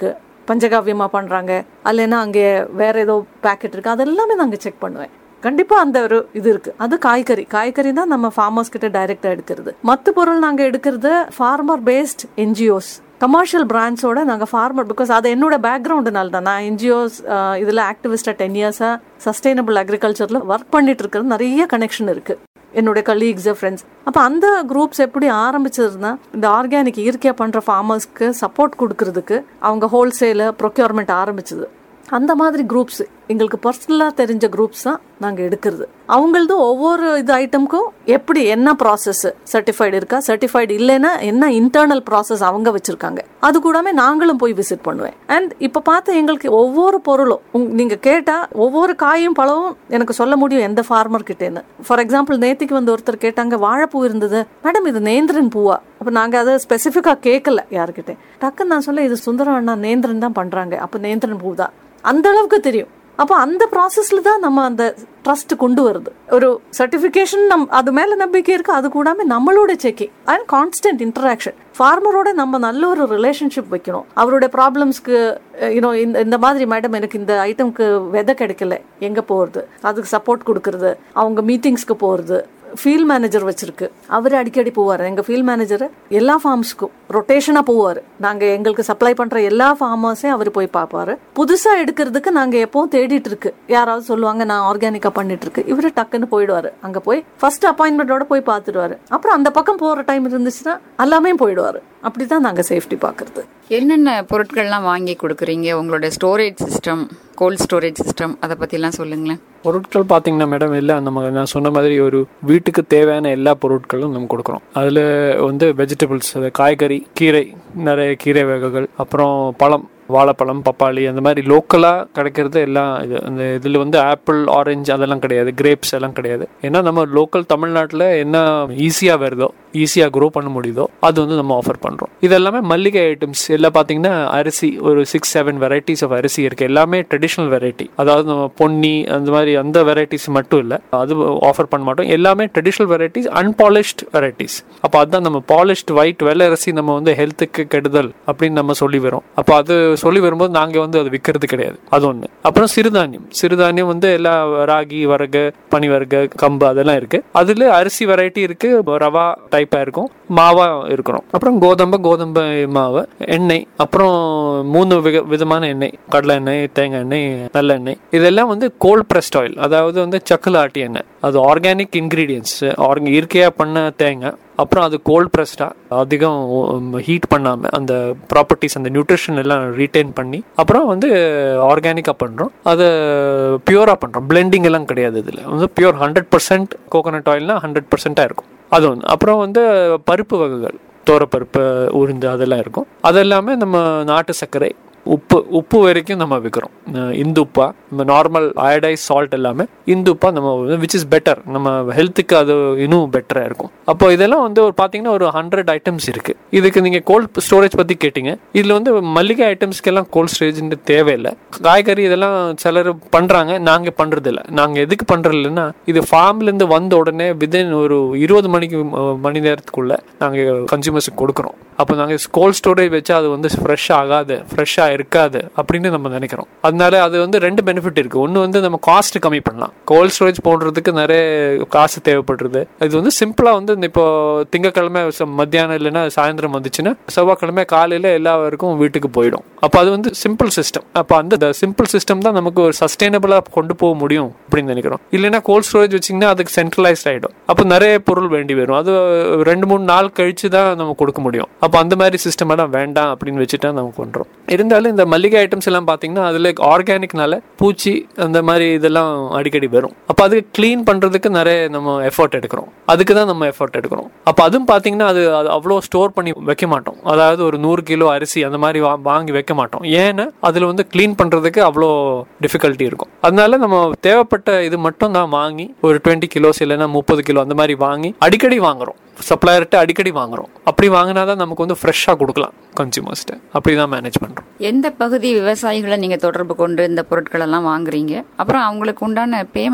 பஞ்சகாவியமா பண்றாங்க அல்லைன்னா அங்கே வேற ஏதோ பேக்கெட் இருக்கு அதெல்லாமே நாங்க செக் பண்ணுவேன் கண்டிப்பா அந்த ஒரு இது இருக்கு அது காய்கறி காய்கறி தான் நம்ம ஃபார்மர்ஸ் கிட்ட டைரக்டா எடுக்கிறது மத்த பொருள் நாங்க எடுக்கிறது ஃபார்மர் பேஸ்ட் என்ஜிஓஸ் கமர்ஷியல் பிரான்ச்சோட நாங்கள் ஃபார்மர் பிகாஸ் அது என்னோட பேக்ரவுண்டுனால தான் நான் என்ஜிஓஸ் இதில் ஆக்டிவிஸ்டாக டென் இயர்ஸாக சஸ்டைனபிள் அக்ரிகல்ச்சரில் ஒர்க் பண்ணிட்டு இருக்கிறது நிறைய கனெக்ஷன் இருக்கு என்னுடைய கலீக்ஸ் ஃப்ரெண்ட்ஸ் அப்போ அந்த குரூப்ஸ் எப்படி ஆரம்பிச்சதுன்னா இந்த ஆர்கானிக் இயற்கையாக பண்ணுற ஃபார்மர்ஸ்க்கு சப்போர்ட் கொடுக்கறதுக்கு அவங்க ஹோல்சேலு ப்ரொக்யூர்மெண்ட் ஆரம்பிச்சது அந்த மாதிரி குரூப்ஸ் எங்களுக்கு பர்சனலாக தெரிஞ்ச குரூப்ஸ் தான் நாங்கள் எடுக்கிறது அவங்களது ஒவ்வொரு இது ஐட்டம்க்கும் எப்படி என்ன ப்ராசஸ் சர்டிஃபைடு இருக்கா சர்டிஃபைடு இல்லைன்னா என்ன இன்டர்னல் ப்ராசஸ் அவங்க வச்சிருக்காங்க அது கூடமே நாங்களும் போய் விசிட் பண்ணுவேன் அண்ட் இப்போ பார்த்து எங்களுக்கு ஒவ்வொரு பொருளும் உங் நீங்கள் கேட்டால் ஒவ்வொரு காயும் பழமும் எனக்கு சொல்ல முடியும் எந்த ஃபார்மர் கிட்டேன்னு ஃபார் எக்ஸாம்பிள் நேத்திக்கு வந்து ஒருத்தர் கேட்டாங்க வாழைப்பூ இருந்தது மேடம் இது நேந்திரன் பூவா அப்போ நாங்கள் அதை ஸ்பெசிஃபிக்காக கேட்கல யாருக்கிட்டே டக்குன்னு நான் சொல்ல இது சுந்தரம் அண்ணா நேந்திரன் தான் பண்ணுறாங்க அப்போ நேந்திரன் பூ தான் அந்த அளவுக்கு தெரியும் அப்போ அந்த ப்ராசஸ்ல தான் நம்ம அந்த ட்ரஸ்ட் கொண்டு வருது ஒரு சர்டிஃபிகேஷன் நம் அது மேல நம்பிக்கை இருக்கு அது கூடாம நம்மளோட செக்கிங் அண்ட் கான்ஸ்டன்ட் இன்டராக்ஷன் ஃபார்மரோட நம்ம நல்ல ஒரு ரிலேஷன்ஷிப் வைக்கணும் அவருடைய ப்ராப்ளம்ஸ்க்கு யூனோ இந்த இந்த மாதிரி மேடம் எனக்கு இந்த ஐட்டம்க்கு விதை கிடைக்கல எங்க போறது அதுக்கு சப்போர்ட் கொடுக்கறது அவங்க மீட்டிங்ஸ்க்கு போறது ஃபீல்ட் மேனேஜர் வச்சிருக்கு அவர் அடிக்கடி போவார் எங்க ஃபீல்ட் மேனேஜர் எல்லா ஃபார்ம்ஸ்க்கும் ரொட்டேஷனா போவார் நாங்க எங்களுக்கு சப்ளை பண்ற எல்லா ஃபார்மர்ஸையும் அவர் போய் பார்ப்பாரு புதுசா எடுக்கிறதுக்கு நாங்க எப்பவும் தேடிட்டு இருக்கு யாராவது சொல்லுவாங்க நான் ஆர்கானிக்கா பண்ணிட்டு இருக்கு இவரு டக்குன்னு போயிடுவாரு அங்க போய் ஃபர்ஸ்ட் அப்பாயின்மெண்டோட போய் பார்த்துடுவாரு அப்புறம் அந்த பக்கம் போற டைம் இருந்துச்சுன்னா எல்லாமே போயிடுவாரு அப்படிதான் நாங்க சேஃப்டி பாக்குறது என்னென்ன பொருட்கள்லாம் வாங்கி கொடுக்குறீங்க உங்களோட storage system cold storage system அதை பற்றிலாம் சொல்லுங்களேன் பொருட்கள் பார்த்தீங்கன்னா மேடம் இல்லை நம்ம நான் சொன்ன மாதிரி ஒரு வீட்டுக்கு தேவையான எல்லா பொருட்களும் நம்ம கொடுக்குறோம் அதில் வந்து வெஜிடபிள்ஸ் அது காய்கறி கீரை நிறைய கீரை வகைகள் அப்புறம் பழம் வாழைப்பழம் பப்பாளி அந்த மாதிரி லோக்கலாக கிடைக்கிறது எல்லாம் இது அந்த இதில் வந்து ஆப்பிள் ஆரஞ்சு அதெல்லாம் கிடையாது கிரேப்ஸ் எல்லாம் கிடையாது ஏன்னா நம்ம லோக்கல் தமிழ்நாட்டில் என்ன ஈஸியாக வருதோ ஈஸியாக க்ரோ பண்ண முடியுதோ அது வந்து நம்ம ஆஃபர் பண்ணுறோம் இது எல்லாமே மல்லிகை ஐட்டம்ஸ் எல்லாம் பார்த்தீங்கன்னா அரிசி ஒரு சிக்ஸ் செவன் வெரைட்டிஸ் ஆஃப் அரிசி இருக்குது எல்லாமே ட்ரெடிஷ்னல் வெரைட்டி அதாவது நம்ம பொன்னி அந்த மாதிரி அந்த வெரைட்டிஸ் மட்டும் இல்லை அது ஆஃபர் பண்ண மாட்டோம் எல்லாமே ட்ரெடிஷ்னல் வெரைட்டிஸ் அன்பாலிஷ்ட் வெரைட்டிஸ் அப்போ அதுதான் நம்ம பாலிஷ்ட் ஒயிட் வெள்ளை அரிசி நம்ம வந்து ஹெல்த்துக்கு கெடுதல் அப்படின்னு நம்ம சொல்லி வரோம் அப்போ அது சொல்லி வரும்போது நாங்கள் வந்து அது விற்கிறது கிடையாது அது ஒன்று அப்புறம் சிறுதானியம் சிறுதானியம் வந்து எல்லா ராகி வரகு பனிவரகு கம்பு அதெல்லாம் இருக்கு அதுல அரிசி வெரைட்டி இருக்கு ரவா டைப்பா இருக்கும் மாவா இருக்கணும் அப்புறம் கோதம்பு கோதம்பு மாவு எண்ணெய் அப்புறம் மூணு விக- விதமான எண்ணெய் கடலை எண்ணெய் தேங்காய் எண்ணெய் நல்லெண்ணெய் இதெல்லாம் வந்து கோல்ட் ப்ரெஸ்ட் ஆயில் அதாவது வந்து சக்கல ஆட்டி எண்ணெய் அது ஆர்கானிக் இன்கிரீடியன்ஸ் ஆர்க இயற்கையாக பண்ண தேங்காய் அப்புறம் அது கோல்ட் ப்ரெஸ்டா அதிகம் ஹீட் பண்ணாம அந்த ப்ராப்பர்ட்டிஸ் அந்த நியூட்ரிஷன் எல்லாம் ரீட்டைன் பண்ணி அப்புறம் வந்து ஆர்கானிக்காக பண்ணுறோம் அதை பியூராக பண்ணுறோம் பிளெண்டிங் எல்லாம் கிடையாது இதில் வந்து பியூர் ஹண்ட்ரட் பர்சன்ட் கோகோனட் ஆயில்னா ஹண்ட்ரட் பர்சன்ட்டாக இருக்கும் அது ஒன்று அப்புறம் வந்து பருப்பு வகைகள் தோரப்பருப்பு உளுந்து அதெல்லாம் இருக்கும் அது எல்லாமே நம்ம நாட்டு சர்க்கரை உப்பு உப்பு வரைக்கும் நம்ம விற்கிறோம் அஹ் இந்து உப்பா நம்ம நார்மல் அயடைஸ் சால்ட் எல்லாமே இந்து உப்பா நம்ம விச் இஸ் பெட்டர் நம்ம ஹெல்த்துக்கு அது இன்னும் பெட்டராக இருக்கும் அப்போ இதெல்லாம் வந்து ஒரு பார்த்தீங்கன்னா ஒரு ஹண்ட்ரட் ஐட்டம்ஸ் இருக்கு இதுக்கு நீங்கள் கோல்ட் ஸ்டோரேஜ் பற்றி கேட்டிங்க இதில் வந்து மல்லிகை ஐட்டம்ஸ்க்கெல்லாம் கோல்ட் ஸ்டோரேஜ் தேவையில்லை காய்கறி இதெல்லாம் சிலர் பண்ணுறாங்க நாங்கள் பண்ணுறது இல்லை நாங்கள் எதுக்கு பண்ணுறது இல்லைன்னா இது ஃபார்ம்லேருந்து வந்த உடனே வித்தின் ஒரு இருபது மணிக்கு அஹ், மணி நேரத்துக்குள்ள நாங்கள் கன்சியூமர்ஸுக்கு கொடுக்குறோம் அப்போ நாங்கள் கோல்ட் ஸ்டோரேஜ் வச்சா அது வந்து ஃப்ரெஷ் ஆகாது ஃப்ரெஷ்ஷாக இருக்காது அப்படின்னு நம்ம நினைக்கிறோம் அதனால அது வந்து ரெண்டு பெனிஃபிட் இருக்கு ஒன்று வந்து நம்ம காஸ்ட் கம்மி பண்ணலாம் கோல்ட் ஸ்டோரேஜ் போடுறதுக்கு நிறைய காசு தேவைப்படுறது இது வந்து சிம்பிளாக வந்து இந்த இப்போ திங்கக்கிழமை ச- மத்தியானம் இல்லைன்னா சாயந்தரம் வந்துச்சுன்னா செவ்வாய்க்கிழமை காலையில் எல்லாருக்கும் வீட்டுக்கு போயிடும் அப்போ அது வந்து சிம்பிள் சிஸ்டம் அப்போ அந்த சிம்பிள் சிஸ்டம் தான் நமக்கு ஒரு சஸ்டைனபிளாக கொண்டு போக முடியும் அப்படின்னு நினைக்கிறோம் இல்லைன்னா கோல்ட் ஸ்டோரேஜ் வச்சிங்கன்னா அதுக்கு சென்ட்ரலைஸ்ட் ஆகிடும் அப்போ நிறைய பொருள் வேண்டி வரும் அது ரெண்டு மூணு நாள் கழிச்சு தான் நம்ம கொடுக்க முடியும் அப்போ அந்த மாதிரி சிஸ்டம் எல்லாம் வேண்டாம் அப்படின்னு வச்சுட்டா நம்ம பண்றோம் இருந்தாலும் இந்த மல்லிகை ஐட்டம்ஸ் எல்லாம் பார்த்தீங்கன்னா அதில் ஆர்கானிக்னால பூச்சி அந்த மாதிரி இதெல்லாம் அடிக்கடி வரும் அப்போ அதுக்கு க்ளீன் பண்றதுக்கு நிறைய நம்ம எஃபர்ட் எடுக்கிறோம் அதுக்கு தான் நம்ம எஃபர்ட் எடுக்கிறோம் அப்போ அதுவும் பார்த்தீங்கன்னா அது அது அவ்வளோ ஸ்டோர் பண்ணி வைக்க மாட்டோம் அதாவது ஒரு நூறு கிலோ அரிசி அந்த மாதிரி வா- வாங்கி வைக்க மாட்டோம் ஏன்னா அதில் வந்து க்ளீன் பண்றதுக்கு அவ்வளோ டிஃபிகல்ட்டி இருக்கும் அதனால நம்ம தேவைப்பட்ட இது மட்டும் தான் வாங்கி ஒரு டுவெண்ட்டி கிலோஸ் இல்லைன்னா முப்பது கிலோ அந்த மாதிரி வாங்கி அடிக்கடி வாங்குறோம் சப்ளையர்கிட்ட அடிக்கடி வாங்குறோம் அப்படி வாங்கினா தான் நமக்கு வந்து ஃப்ரெஷ்ஷாக கொடுக்கலாம் கன்சியூமர்ஸ்ட்டு அப்படி தான் மேனேஜ் பண்ணுறோம் எந்த பகுதி விவசாயிகளை நீங்க தொடர்பு கொண்டு இந்த பொருட்கள் எல்லாம் வாங்குறீங்க அப்புறம் அவங்களுக்கு உண்டான பேமெண்ட்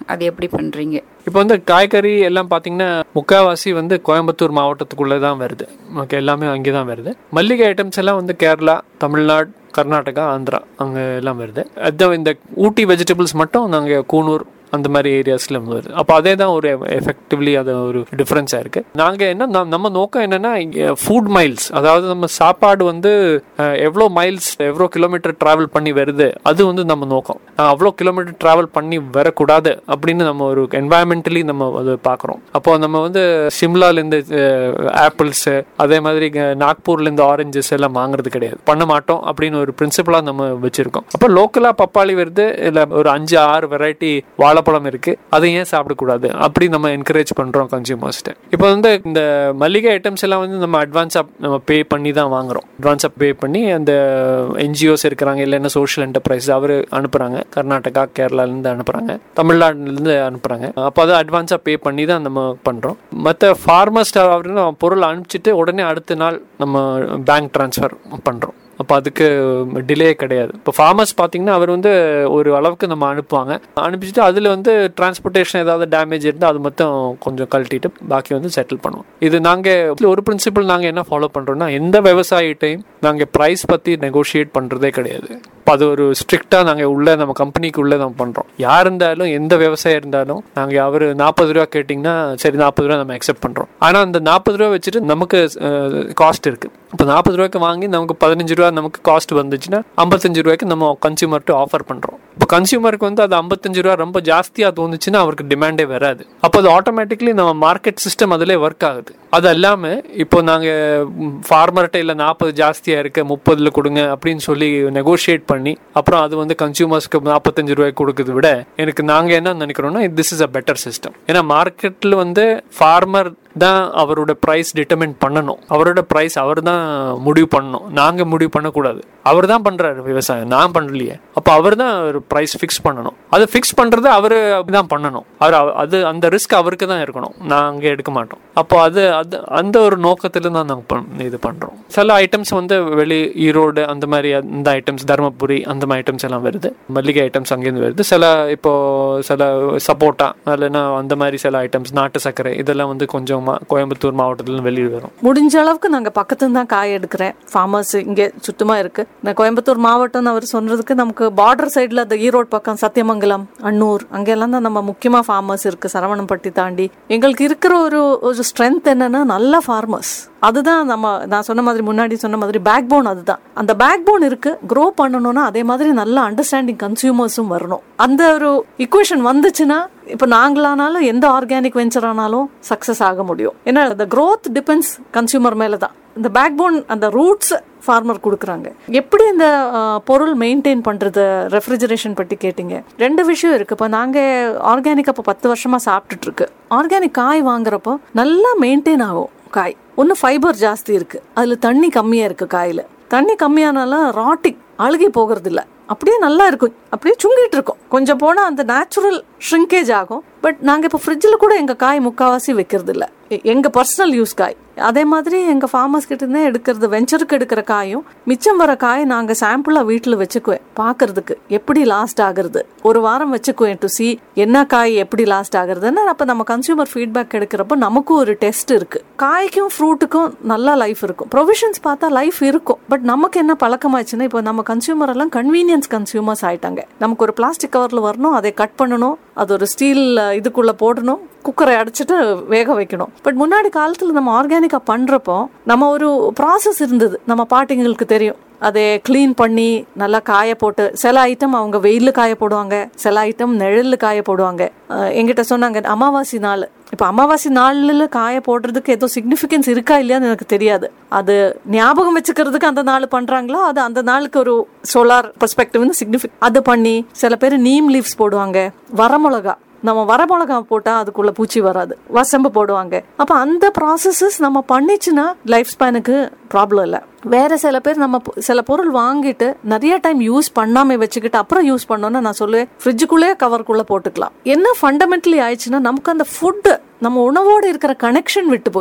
அது எப்படி பண்றீங்க இப்போ வந்து காய்கறி எல்லாம் பார்த்தீங்கன்னா முக்காவாசி வந்து கோயம்புத்தூர் மாவட்டத்துக்குள்ளே தான் வருது ஓகே எல்லாமே அங்கே தான் வருது மல்லிகை ஐட்டம்ஸ் எல்லாம் வந்து கேரளா தமிழ்நாடு கர்நாடகா ஆந்திரா அங்கே எல்லாம் வருது அதான் இந்த ஊட்டி வெஜிடபிள்ஸ் மட்டும் நாங்கள் கூனூர் அந்த மாதிரி ஏரியாஸ்ல வருது அப்போ அதே தான் ஒரு எஃபெக்டிவ்லி அது ஒரு டிஃப்ரென்ஸாக இருக்கு நாங்கள் என்ன நம்- நம்ம நோக்கம் என்னன்னா ஃபுட் மைல்ஸ் அதாவது நம்ம சாப்பாடு வந்து அஹ், எவ்வளோ மைல்ஸ் எவ்வளோ கிலோமீட்டர் டிராவல் பண்ணி வருது அது வந்து நம்ம நோக்கம் அஹ், அவ்வளோ கிலோமீட்டர் டிராவல் பண்ணி வரக்கூடாது அப்படின்னு நம்ம ஒரு என்வாயன்மெண்டலி நம்ம அது பார்க்குறோம் அப்போ நம்ம வந்து சிம்லாலேருந்து ஆப்பிள்ஸ் அதே மாதிரி இங்க நாக்பூர்லேருந்து ஆரஞ்சஸ் எல்லாம் வாங்குறது கிடையாது பண்ண மாட்டோம் அப்படின்னு ஒரு பிரின்சிபலாக நம்ம வச்சிருக்கோம் அப்போ லோக்கலாக பப்பாளி வருது இல்லை ஒரு அஞ்சு ஆறு வெரைட்டி வாழைப்பழம் இருக்கு அதை ஏன் சாப்பிடக்கூடாது அப்படி நம்ம என்கரேஜ் பண்றோம் கன்சியூமர்ஸ்ட்டு இப்போ வந்து இந்த மளிகை ஐட்டம்ஸ் எல்லாம் வந்து நம்ம அட்வான்ஸாக நம்ம பே பண்ணி தான் வாங்குறோம் அட்வான்ஸாக பே பண்ணி அந்த என்ஜிஓஸ் இருக்கிறாங்க இல்லைன்னா சோஷியல் என்டர்பிரைஸ் அவர் அனுப்புறாங்க கர்நாடகா கேரளாலேருந்து அனுப்புறாங்க தமிழ்நாடுலேருந்து அனுப்புறாங்க அப்போ அதை அட்வான்ஸாக பே பண்ணி தான் நம்ம பண்றோம் மற்ற ஃபார்மர்ஸ் அவருன்னு பொருள் அனுப்பிச்சிட்டு உடனே அடுத்த நாள் நம்ம பேங்க் ட்ரான்ஸ்ஃபர் பண்றோம் அப்போ அதுக்கு டிலே கிடையாது இப்போ ஃபார்மர்ஸ் பார்த்தீங்கன்னா அவர் வந்து ஒரு அளவுக்கு நம்ம அனுப்புவாங்க அனுப்பிச்சிட்டு அதில் வந்து டிரான்ஸ்போர்ட்டேஷன் ஏதாவது டேமேஜ் இருந்தால் அது மட்டும் கொஞ்சம் கழட்டிட்டு பாக்கி வந்து செட்டில் பண்ணுவோம் இது நாங்கள் ஒரு பிரின்சிபல் நாங்கள் என்ன ஃபாலோ பண்ணுறோம்னா எந்த விவசாயிட்டையும் நாங்கள் ப்ரைஸ் பற்றி நெகோஷியேட் பண்ணுறதே கிடையாது இப்போ அது ஒரு ஸ்ட்ரிக்டாக நாங்கள் உள்ள நம்ம கம்பெனிக்கு உள்ளே நம்ம பண்ணுறோம் யார் இருந்தாலும் எந்த விவசாயம் இருந்தாலும் நாங்கள் அவர் நாற்பது ரூபா கேட்டிங்கன்னா சரி நாற்பது ரூபா நம்ம அக்செப்ட் பண்ணுறோம் ஆனால் அந்த நாற்பது ரூபா வச்சுட்டு நமக்கு காஸ்ட் இருக்குது இப்போ நாற்பது ரூபாய்க்கு வாங்கி நமக்கு பதினஞ்சு ரூபா நமக்கு காஸ்ட் வந்துச்சுன்னா ஐம்பத்தஞ்சு ரூபாய்க்கு நம்ம கன்சியூமர்ட்டு ஆஃபர் பண்ணுறோம் இப்போ கன்சியூமருக்கு வந்து அது ஐம்பத்தஞ்சு ரூபா ரொம்ப ஜாஸ்தியாக தோணுச்சுன்னா அவருக்கு டிமாண்டே வராது அப்போ அது ஆட்டோமேட்டிக்லி நம்ம மார்க்கெட் சிஸ்டம் அதிலே ஒர்க் ஆகுது அது இல்லாமல் இப்போ நாங்கள் ஃபார்மர்கிட்ட இல்லை நாற்பது ஜாஸ்தியாக இருக்கு முப்பதில் கொடுங்க அப்படின்னு சொல்லி நெகோஷியேட் பண்ணி அப்புறம் அது வந்து கன்சியூமர்ஸ்க்கு நாற்பத்தஞ்சு ரூபாய்க்கு கொடுக்கறத விட எனக்கு நாங்கள் என்ன நினைக்கிறோம்னா this is a better system ஏன்னா மார்க்கெட்டில் வந்து ஃபார்மர் தான் அவரோட ப்ரைஸ் டிட்டர்மின் பண்ணணும் அவரோட ப்ரைஸ் அவர் தான் முடிவு பண்ணணும் நாங்கள் முடிவு பண்ணக்கூடாது அவர் தான் பண்ணுறாரு விவசாயம் நான் பண்ணலையே அப்போ அவர் தான் ஒரு ப்ரைஸ் ஃபிக்ஸ் பண்ணணும் அது ஃபிக்ஸ் பண்ணுறது அவர் தான் பண்ணணும் அவர் அவ- அது அந்த ரிஸ்க் அவருக்கு தான் இருக்கணும் நாங்கள் எடுக்க மாட்டோம் அப்போ அது அது அந்த ஒரு நோக்கத்தில் தான் நாங்கள் பண் இது பண்ணுறோம் சில ஐட்டம்ஸ் வந்து வெளி ஈரோடு அந்த மாதிரி அந்த ஐட்டம்ஸ் தருமபுரி அந்த மாதிரி ஐட்டம்ஸ் எல்லாம் வருது மல்லிகை ஐட்டம்ஸ் அங்கேருந்து வருது சில இப்போ சில சப்போட்டா இல்லைன்னா அந்த மாதிரி சில ஐட்டம்ஸ் நாட்டு சர்க்கரை இதெல்லாம் வந்து கொஞ்சம் மா- கோயம்புத்தூர் மாவட்டத்துல வெளியே வரும் முடிஞ்ச அளவுக்கு நாங்க பக்கத்துல தான் காய் எடுக்கிறேன் ஃபார்மர்ஸ் இங்க சுத்தமா இருக்கு இந்த கோயம்புத்தூர் மாவட்டம் அவர் சொன்னதுக்கு நமக்கு பார்டர் சைடுல அந்த ஈரோடு பக்கம் சத்தியமங்கலம் அன்னூர் அங்கெல்லாம் தான் நம்ம முக்கியமா ஃபார்மர்ஸ் இருக்கு சரவணம்பட்டி தாண்டி எங்களுக்கு இருக்கிற ஒரு ஒரு ஸ்ட்ரென்த் என்னன்னா நல்ல ஃபார்மர்ஸ் அதுதான் நம்ம நான் சொன்ன மாதிரி முன்னாடி சொன்ன மாதிரி பேக் போன் அதுதான் அந்த பேக் போன் இருக்கு க்ரோ பண்ணணும்னா அதே மாதிரி நல்ல அண்டர்ஸ்டாண்டிங் கன்சியூமர்ஸும் வரணும் அந்த ஒரு இக்குவேஷன் வந்துச்சுன்னா இப்போ நாங்களானாலும் எந்த ஆர்கானிக் வெஞ்சர் ஆனாலும் சக்ஸஸ் ஆக முடியும் ஏன்னா the growth டிபெண்ட்ஸ் கன்சியூமர் மேல தான் இந்த பேக் போன் அந்த ரூட்ஸ் ஃபார்மர் கொடுக்குறாங்க எப்படி இந்த அஹ், பொருள் மெயின்டைன் பண்றது ரெஃப்ரிஜரேஷன் பற்றி கேட்டிங்க ரெண்டு விஷயம் இருக்கு இப்போ நாங்க ஆர்கானிக் அப்போ பத்து வருஷமா சாப்பிட்டுட்டு இருக்கு ஆர்கானிக் காய் வாங்குறப்போ நல்லா மெயின்டைன் ஆகும் காய் ஒன்று ஃபைபர் ஜாஸ்தி இருக்கு அதுல தண்ணி கம்மியா இருக்கு காயில தண்ணி கம்மியானாலும் ராட்டிக் அழுகி போகிறது இல்ல அப்படியே நல்லா இருக்கும் அப்படியே சுங்கிட்டு இருக்கும் கொஞ்சம் போனா அந்த நேச்சுரல் ஷ்ரிங்கேஜ் ஆகும் பட் நாங்க இப்போ ஃப்ரிட்ஜில் கூட எங்க காய் முக்காவாசி வைக்கிறது இல்ல எ- எங்க பர்சனல் யூஸ் காய் அதே மாதிரி எங்க ஃபார்மர்ஸ் கிட்ட இருந்தே எடுக்கிறது வெஞ்சருக்கு எடுக்கிற காயும் மிச்சம் வர காய் நாங்க சாம்பிளா வீட்டுல வச்சுக்குவேன் பாக்குறதுக்கு எப்படி லாஸ்ட் ஆகுறது ஒரு வாரம் வச்சுக்குவேன் டு சி என்ன காய் எப்படி லாஸ்ட் ஆகுறதுன்னு அப்ப நம்ம கன்சியூமர் ஃபீட்பேக் எடுக்கிறப்ப நமக்கும் ஒரு டெஸ்ட் இருக்கு காய்க்கும் ஃப்ரூட்டுக்கும் நல்லா லைஃப் இருக்கும் ப்ரொவிஷன்ஸ் பார்த்தா லைஃப் இருக்கும் பட் நமக்கு என்ன பழக்கமாச்சுன்னா இப்போ நம்ம கன்சியூமர் எல்லாம் கன்வீனியன்ஸ் கன்சியூமர்ஸ் ஆயிட்டாங்க நமக்கு ஒரு பிளாஸ்டிக் கவர்ல வரணும் அதை கட் பண்ணணும் அது ஒரு ஸ்டீல் இதுக்குள்ள போடணும் குக்கரை அடைச்சிட்டு வேக வைக்கணும் பட் முன்னாடி காலத்துல நம்ம ஆர்கானிக்கா பண்றப்போ நம்ம ஒரு ப்ராசஸ் இருந்தது நம்ம பாட்டிங்களுக்கு தெரியும் அதை க்ளீன் பண்ணி நல்லா காய போட்டு சில ஐட்டம் அவங்க வெயில்ல காய போடுவாங்க சில ஐட்டம் நிழல்ல காய போடுவாங்க அஹ் என்கிட்ட சொன்னாங்க அமாவாசை நாள் இப்போ அமாவாசை நாளில் காய போடுறதுக்கு ஏதோ சிக்னிஃபிகன்ஸ் இருக்கா இல்லையான்னு எனக்கு தெரியாது அது ஞாபகம் வச்சுக்கிறதுக்கு அந்த நாள் பண்றாங்களோ அது அந்த நாளுக்கு ஒரு சோலார் பெர்ஸ்பெக்டிவ் வந்து சிக்னிஃபிக் அது பண்ணி சில பேர் நீம் லீவ்ஸ் போடுவாங்க வரமிளகா நம்ம வரமிளகா போட்டா அதுக்குள்ள பூச்சி வராது வசம்பு போடுவாங்க அப்ப அந்த ப்ராசஸஸ் நம்ம பண்ணிச்சுன்னா லைஃப் ஸ்பேனுக்கு ப்ராப்ளம் இல்லை வேற சில பேர் நம்ம பொ- சில பொருள் வாங்கிட்டு நிறைய டைம் யூஸ் பண்ணாம வச்சுக்கிட்டு அப்புறம் யூஸ் பண்ணோம்னா நான் சொல்லுவேன் ஃப்ரிட்ஜுக்குள்ளே கவருக்குள்ள போட்டுக்கலாம் என்ன ஃபண்டமெண்டலி ஆயிடுச்சுன்னா நமக்கு அந்த ஃபுட்டு நம்ம உணவோடு இருக்கிற கனெக்ஷன் விட்டு போச்சு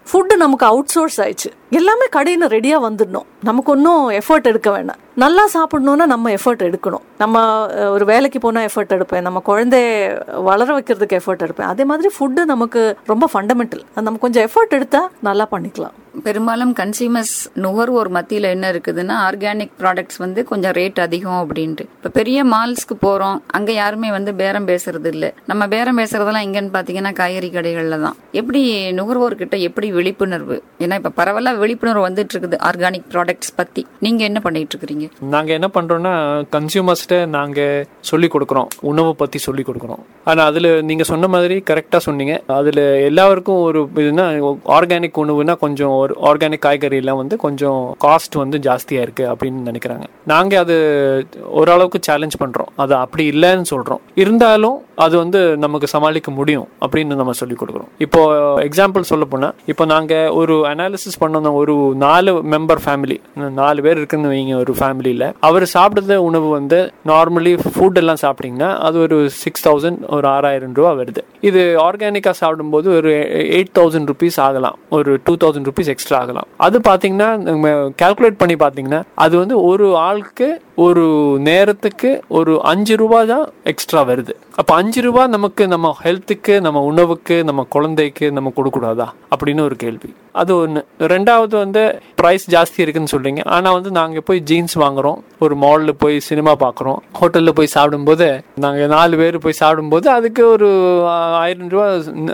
ஃபுட்டு நமக்கு அவுட் சோர்ஸ் ஆயிடுச்சு எல்லாமே கடையில் ரெடியாக வந்துடணும் நமக்கு ஒன்றும் எஃபர்ட் எடுக்க வேண்டாம் நல்லா சாப்பிடணும்னா நம்ம எஃபர்ட் எடுக்கணும் நம்ம அஹ், ஒரு வேலைக்கு போனால் எஃபர்ட் எடுப்பேன் நம்ம குழந்தைய வளர வைக்கிறதுக்கு எஃபர்ட் எடுப்பேன் அதே மாதிரி ஃபுட்டு நமக்கு ரொம்ப ஃபண்டமெண்டல் நம்ம கொஞ்சம் எஃபர்ட் எடுத்தால் நல்லா பண்ணிக்கலாம் பெரும்பாலும் கன்சியூமர்ஸ் நுகர்வோர் மத்தியில என்ன இருக்குதுன்னா ஆர்கானிக் ப்ராடக்ட்ஸ் வந்து கொஞ்சம் ரேட் அதிகம் அப்படின்ட்டு இப்ப பெரிய மால்ஸ்க்கு போறோம் அங்க யாருமே வந்து பேரம் பேசுறது இல்ல நம்ம பேரம் பேசுறதெல்லாம் எங்கன்னு பாத்தீங்கன்னா காய்கறி கடைகள்ல தான் எப்படி நுகர்வோர்கிட்ட எப்படி விழிப்புணர்வு ஏன்னா இப்ப பரவலா விழிப்புணர்வு வந்துட்டு இருக்குது ஆர்கானிக் ப்ராடக்ட்ஸ் பத்தி நீங்க என்ன பண்ணிட்டு இருக்கிறீங்க நாங்க என்ன பண்றோம்னா கன்சியூமர்ஸ்ட நாங்க சொல்லி கொடுக்குறோம் உணவை பத்தி சொல்லி கொடுக்குறோம் ஆனா அதுல நீங்க சொன்ன மாதிரி கரெக்டா சொன்னீங்க அதுல எல்லாருக்கும் ஒரு இதுனா ஆர்கானிக் உணவுனா கொஞ்சம் ஒரு ஆர்கானிக் காய்கறி எல்லாம் வந்து கொஞ்சம் காஸ்ட் வந்து ஜாஸ்தியா இருக்கு அப்படின்னு நினைக்கிறாங்க நாங்க அது ஓரளவுக்கு சேலஞ்ச் பண்றோம் அது அப்படி இல்லைன்னு சொல்றோம் இருந்தாலும் அது வந்து நமக்கு சமாளிக்க முடியும் அப்படின்னு நம்ம சொல்லி கொடுக்குறோம் இப்போ எக்ஸாம்பிள் சொல்ல போனா இப்போ நாங்க ஒரு அனாலிசிஸ் பண்ணோம் ஒரு நாலு மெம்பர் ஃபேமிலி நாலு பேர் இருக்குன்னு வைங்க ஒரு ஃபேமிலியில அவர் சாப்பிடுற உணவு வந்து நார்மலி ஃபுட் எல்லாம் சாப்பிட்டீங்கன்னா அது ஒரு சிக்ஸ் தௌசண்ட் ஒரு ஆறாயிரம் ரூபா வருது இது ஆர்கானிக்கா சாப்பிடும்போது ஒரு எயிட் தௌசண்ட் ருபீஸ் ஆகலாம் ஒரு டூ தௌசண்ட் ருபீஸ் எக்ஸ்ட்ரா ஆகலாம் அது பாத்தீங்கன்னா கால்குலேட் பண்ணி பாத்தீங்கன்னா அது வந்து ஒரு ஆளுக்கு ஒரு நேரத்துக்கு ஒரு அஞ்சு ரூபா தான் எக்ஸ்ட்ரா வருது அப்ப அஞ்சு ரூபா நமக்கு நம்ம ஹெல்த்துக்கு நம்ம உணவுக்கு நம்ம குழந்தைக்கு நம்ம கொடுக்கூடாதா அப்படின்னு ஒரு கேள்வி அது ஒன்று ரெண்டாவது வந்து ப்ரைஸ் ஜாஸ்தி இருக்குன்னு சொல்றீங்க ஆனா வந்து நாங்க போய் ஜீன்ஸ் வாங்குறோம் ஒரு மாலில் போய் சினிமா பார்க்குறோம் ஹோட்டலில் போய் சாப்பிடும்போது நாங்கள் நாலு பேர் போய் சாப்பிடும்போது அதுக்கு ஒரு ஆஹ், ஆயிரம் ரூபா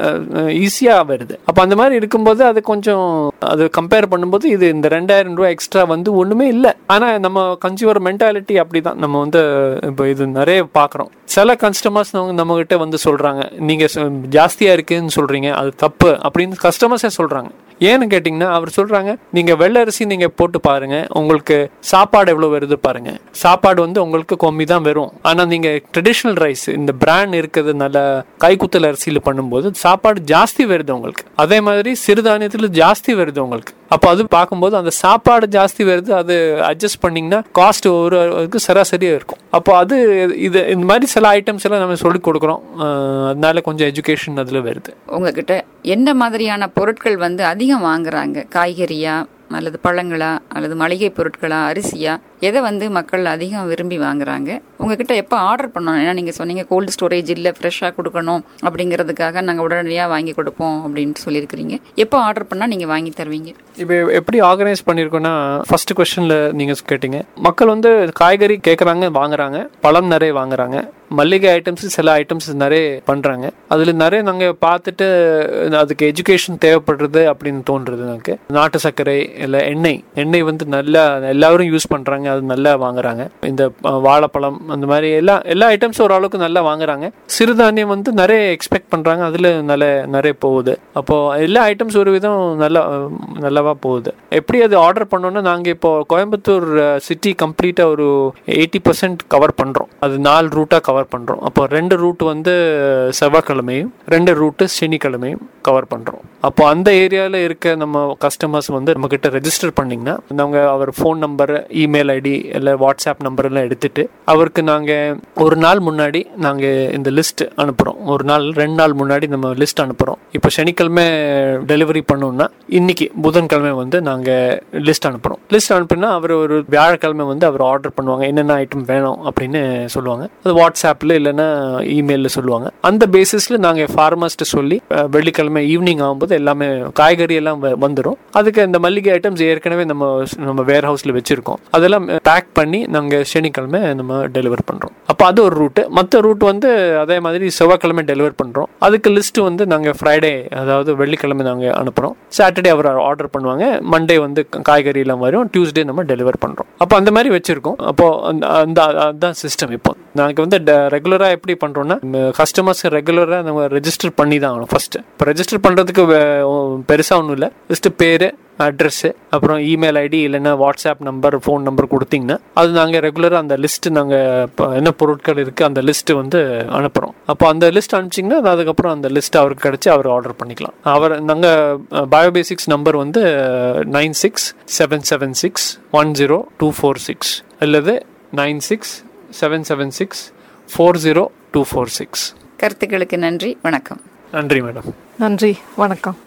ஈஸியாக வருது அப்போ அந்த மாதிரி இருக்கும்போது அது கொஞ்சம் அது கம்பேர் பண்ணும்போது இது இந்த ரெண்டாயிரம் ரூபா எக்ஸ்ட்ரா வந்து ஒன்றுமே இல்லை ஆனால் நம்ம கன்சியூமர் மென்டாலிட்டி அப்படி தான் நம்ம வந்து இப்போ இது நிறைய பார்க்குறோம் சில கஸ்டமர்ஸ் நம்ம கிட்ட வந்து சொல்றாங்க நீங்க சொ- ஜாஸ்தியா இருக்குன்னு சொல்றீங்க அது தப்பு அப்படின்னு கஸ்டமர்ஸே சொல்றாங்க ஏன்னு கேட்டிங்கன்னா அவர் சொல்றாங்க நீங்க வெள்ளை அரிசி நீங்க போட்டு பாருங்க உங்களுக்கு சாப்பாடு எவ்வளவு வருது பாருங்க சாப்பாடு வந்து உங்களுக்கு கம்மி தான் வரும் ஆனா நீங்க ட்ரெடிஷ்னல் ரைஸ் இந்த பிராண்ட் இருக்குது நல்ல கைக்குத்தல் அரிசியில பண்ணும்போது சாப்பாடு ஜாஸ்தி வருது உங்களுக்கு அதே மாதிரி சிறுதானியத்துல ஜாஸ்தி வருது உங்களுக்கு அப்போ அது பார்க்கும்போது அந்த சாப்பாடு ஜாஸ்தி வருது அது அட்ஜஸ்ட் பண்ணீங்கன்னா காஸ்ட் ஒரு இதுக்கு சராசரியா இருக்கும் அப்போ அது இது இந்த மாதிரி சில ஐட்டம்ஸ் எல்லாம் நம்ம சொல்லி கொடுக்குறோம் அஹ் அதனால கொஞ்சம் எஜுகேஷன் அதுல வருது உங்ககிட்ட என்ன மாதிரியான பொருட்கள் வந்து அதிகம் வாங்குறாங்க காய்கறியா அல்லது பழங்களா அல்லது மளிகை பொருட்களா அரிசியா எதை வந்து மக்கள் அதிகம் விரும்பி வாங்குறாங்க உங்ககிட்ட எப்போ ஆர்டர் பண்ணணும் ஏன்னா நீங்க சொன்னீங்க கோல்டு ஸ்டோரேஜ் இல்லை ஃப்ரெஷ்ஷாக கொடுக்கணும் அப்படிங்கிறதுக்காக நாங்கள் உடனடியாக வாங்கி கொடுப்போம் அப்படின்னு சொல்லியிருக்கிறீங்க எப்போ ஆர்டர் பண்ணால் நீங்கள் வாங்கி தருவீங்க இப்போ எப்படி ஆர்கனைஸ் பண்ணியிருக்கோன்னா ஃபர்ஸ்ட் கொஸ்டின்ல நீங்க கேட்டீங்க மக்கள் வந்து காய்கறி கேட்குறாங்க வாங்குறாங்க பழம் நிறைய வாங்குறாங்க மல்லிகை ஐட்டம்ஸ் சில ஐட்டம்ஸ் நிறைய பண்றாங்க அதுல நிறைய நாங்க பார்த்துட்டு அதுக்கு எஜுகேஷன் தேவைப்படுறது அப்படின்னு தோன்றுறது எனக்கு நாட்டு சர்க்கரை இல்லை எண்ணெய் எண்ணெய் வந்து நல்லா எல்லாரும் யூஸ் பண்றாங்க அது நல்லா வாங்குறாங்க இந்த அஹ், வாழைப்பழம் அந்த மாதிரி எல்லா எல்லா ஐட்டம்ஸும் ஓரளவுக்கு நல்லா வாங்குறாங்க சிறுதானியம் வந்து நிறைய எக்ஸ்பெக்ட் பண்றாங்க அதுல நல்ல நிறைய போகுது அப்போ எல்லா ஐட்டம்ஸ் ஒரு விதம் நல்லா அஹ், நல்லாவா போகுது எப்படி அது ஆர்டர் பண்ணோம்னா நாங்க இப்போ கோயம்புத்தூர் சிட்டி கம்ப்ளீட்டா ஒரு எயிட்டி பர்சன்ட் கவர் பண்றோம் அது நாலு ரூட்டா கவர் பண்றோம் அப்போ ரெண்டு ரூட் வந்து செவ்வாய்க்கிழமையும் ரெண்டு ரூட்டு சனிக்கிழமையும் கவர் பண்றோம் அப்போ அந்த ஏரியால இருக்க நம்ம கஸ்டமர்ஸ் வந்து நம்ம கிட்ட ரெஜிஸ்டர் பண்ணீங்கன்னா நாங்க அவர் ஃபோன் நம்பர் இமெயில் ஐடி இல்லை வாட்ஸ்அப் நம்பர் எல்லாம் எடுத்துட்டு அவருக்கு நாங்க ஒரு நாள் முன்னாடி நாங்க இந்த லிஸ்ட் அனுப்புறோம் ஒரு நாள் ரெண்டு நாள் முன்னாடி நம்ம லிஸ்ட் அனுப்புறோம் இப்போ சனிக்கிழமை டெலிவரி பண்ணோம்னா இன்னைக்கு புதன்கிழமை வந்து நாங்க லிஸ்ட் அனுப்புறோம் லிஸ்ட் அனுப்புனா அவர் ஒரு வியாழக்கிழமை வந்து அவர் ஆர்டர் பண்ணுவாங்க என்னென்ன ஐட்டம் வேணும் அப்படின்னு சொல்லுவாங்க அது வாட்ஸ்அப்ல இல்லைன்னா இமெயிலில் சொல்லுவாங்க அந்த பேசிஸ்ல நாங்க ஃபார்மர்ஸ்ட்டு சொல்லி அஹ், வெள்ளிக்கிழமை ஈவினிங் ஆகும்போது எல்லாமே காய்கறி எல்லாம் வ- வந்துடும் அதுக்கு இந்த மல்லிகை ஐட்டம்ஸ் ஏற்கனவே நம்ம நம்ம வேர் ஹவுஸ்ல வச்சிருக்கோம் அதெல்லாம் பேக் பண்ணி நாங்க சனிக்கிழமை நம்ம டெலிவர் பண்றோம் அப்போ அது ஒரு ரூட் மற்ற ரூட் வந்து அதே மாதிரி செவ்வாய்க்கிழமை டெலிவர் பண்றோம் அதுக்கு லிஸ்ட் வந்து நாங்க ஃப்ரைடே அதாவது வெள்ளிக்கிழமை நாங்க அனுப்புறோம் சாட்டர்டே அவர் ஆர்டர் பண்ணுவாங்க மண்டே வந்து காய்கறி எல்லாம் வரும் டியூஸ்டே நம்ம டெலிவர் பண்றோம் அப்போ அந்த மாதிரி வச்சிருக்கோம் அப்போ அந்த அந்த அதுதான் சிஸ்டம் இப்போ நாங்கள் வந்து ரெகுலராக எப்படி பண்ணுறோம்னா கஸ்டமர்ஸ் ரெகுலராக நம்ம ரெஜிஸ்டர் பண்ணி தான் ஆகணும் ஃபர்ஸ்ட் இப்போ ரெஜிஸ்டர் பண்ணுறதுக்கு பெருசாக ஒன்றும் இல்லை ஜஸ்ட் பேர் அட்ரஸ்ஸு அப்புறம் இமெயில் ஐடி இல்லைன்னா வாட்ஸ்அப் நம்பர் ஃபோன் நம்பர் கொடுத்தீங்கன்னா அது நாங்கள் ரெகுலராக அந்த லிஸ்ட் நாங்கள் என்ன பொருட்கள் இருக்குது அந்த லிஸ்ட் வந்து அனுப்புகிறோம் அப்போ அந்த லிஸ்ட் அனுப்பிச்சிங்கன்னா அது அதுக்கப்புறம் அந்த லிஸ்ட் அவருக்கு கிடச்சி அவர் ஆர்டர் பண்ணிக்கலாம் அவர் நாங்கள் பயோபேசிக்ஸ் நம்பர் வந்து nine six seven seven six one zero two four six அல்லது nine six seven seven six four zero two four six கருத்துக்களுக்கு நன்றி வணக்கம் நன்றி மேடம் நன்றி வணக்கம்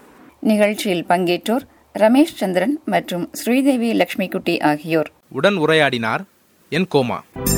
நிகழ்ச்சியில் பங்கேற்றோர் ரமேஷ் சந்திரன் மற்றும் ஸ்ரீதேவி லட்சுமிகுட்டி ஆகியோர் உடன் உரையாடினார் என் கோமா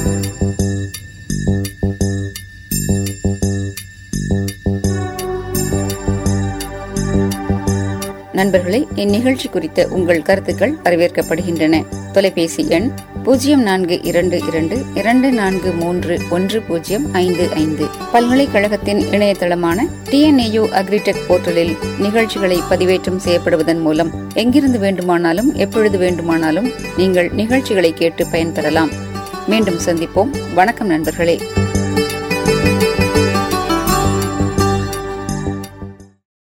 நண்பர்களே இந்நிகழ்ச்சி குறித்த உங்கள் கருத்துக்கள் வரவேற்கப்படுகின்றன தொலைபேசி எண் பூஜ்ஜியம் நான்கு இரண்டு இரண்டு இரண்டு நான்கு மூன்று ஒன்று பூஜ்ஜியம் ஐந்து ஐந்து பல்கலைக்கழகத்தின் இணையதளமான டிஎன்ஏயு அக்ரிடெக் போர்ட்டலில் நிகழ்ச்சிகளை பதிவேற்றம் செய்யப்படுவதன் மூலம் எங்கிருந்து வேண்டுமானாலும் எப்பொழுது வேண்டுமானாலும் நீங்கள் நிகழ்ச்சிகளை கேட்டு பயன்பெறலாம் மீண்டும் சந்திப்போம் வணக்கம் நண்பர்களே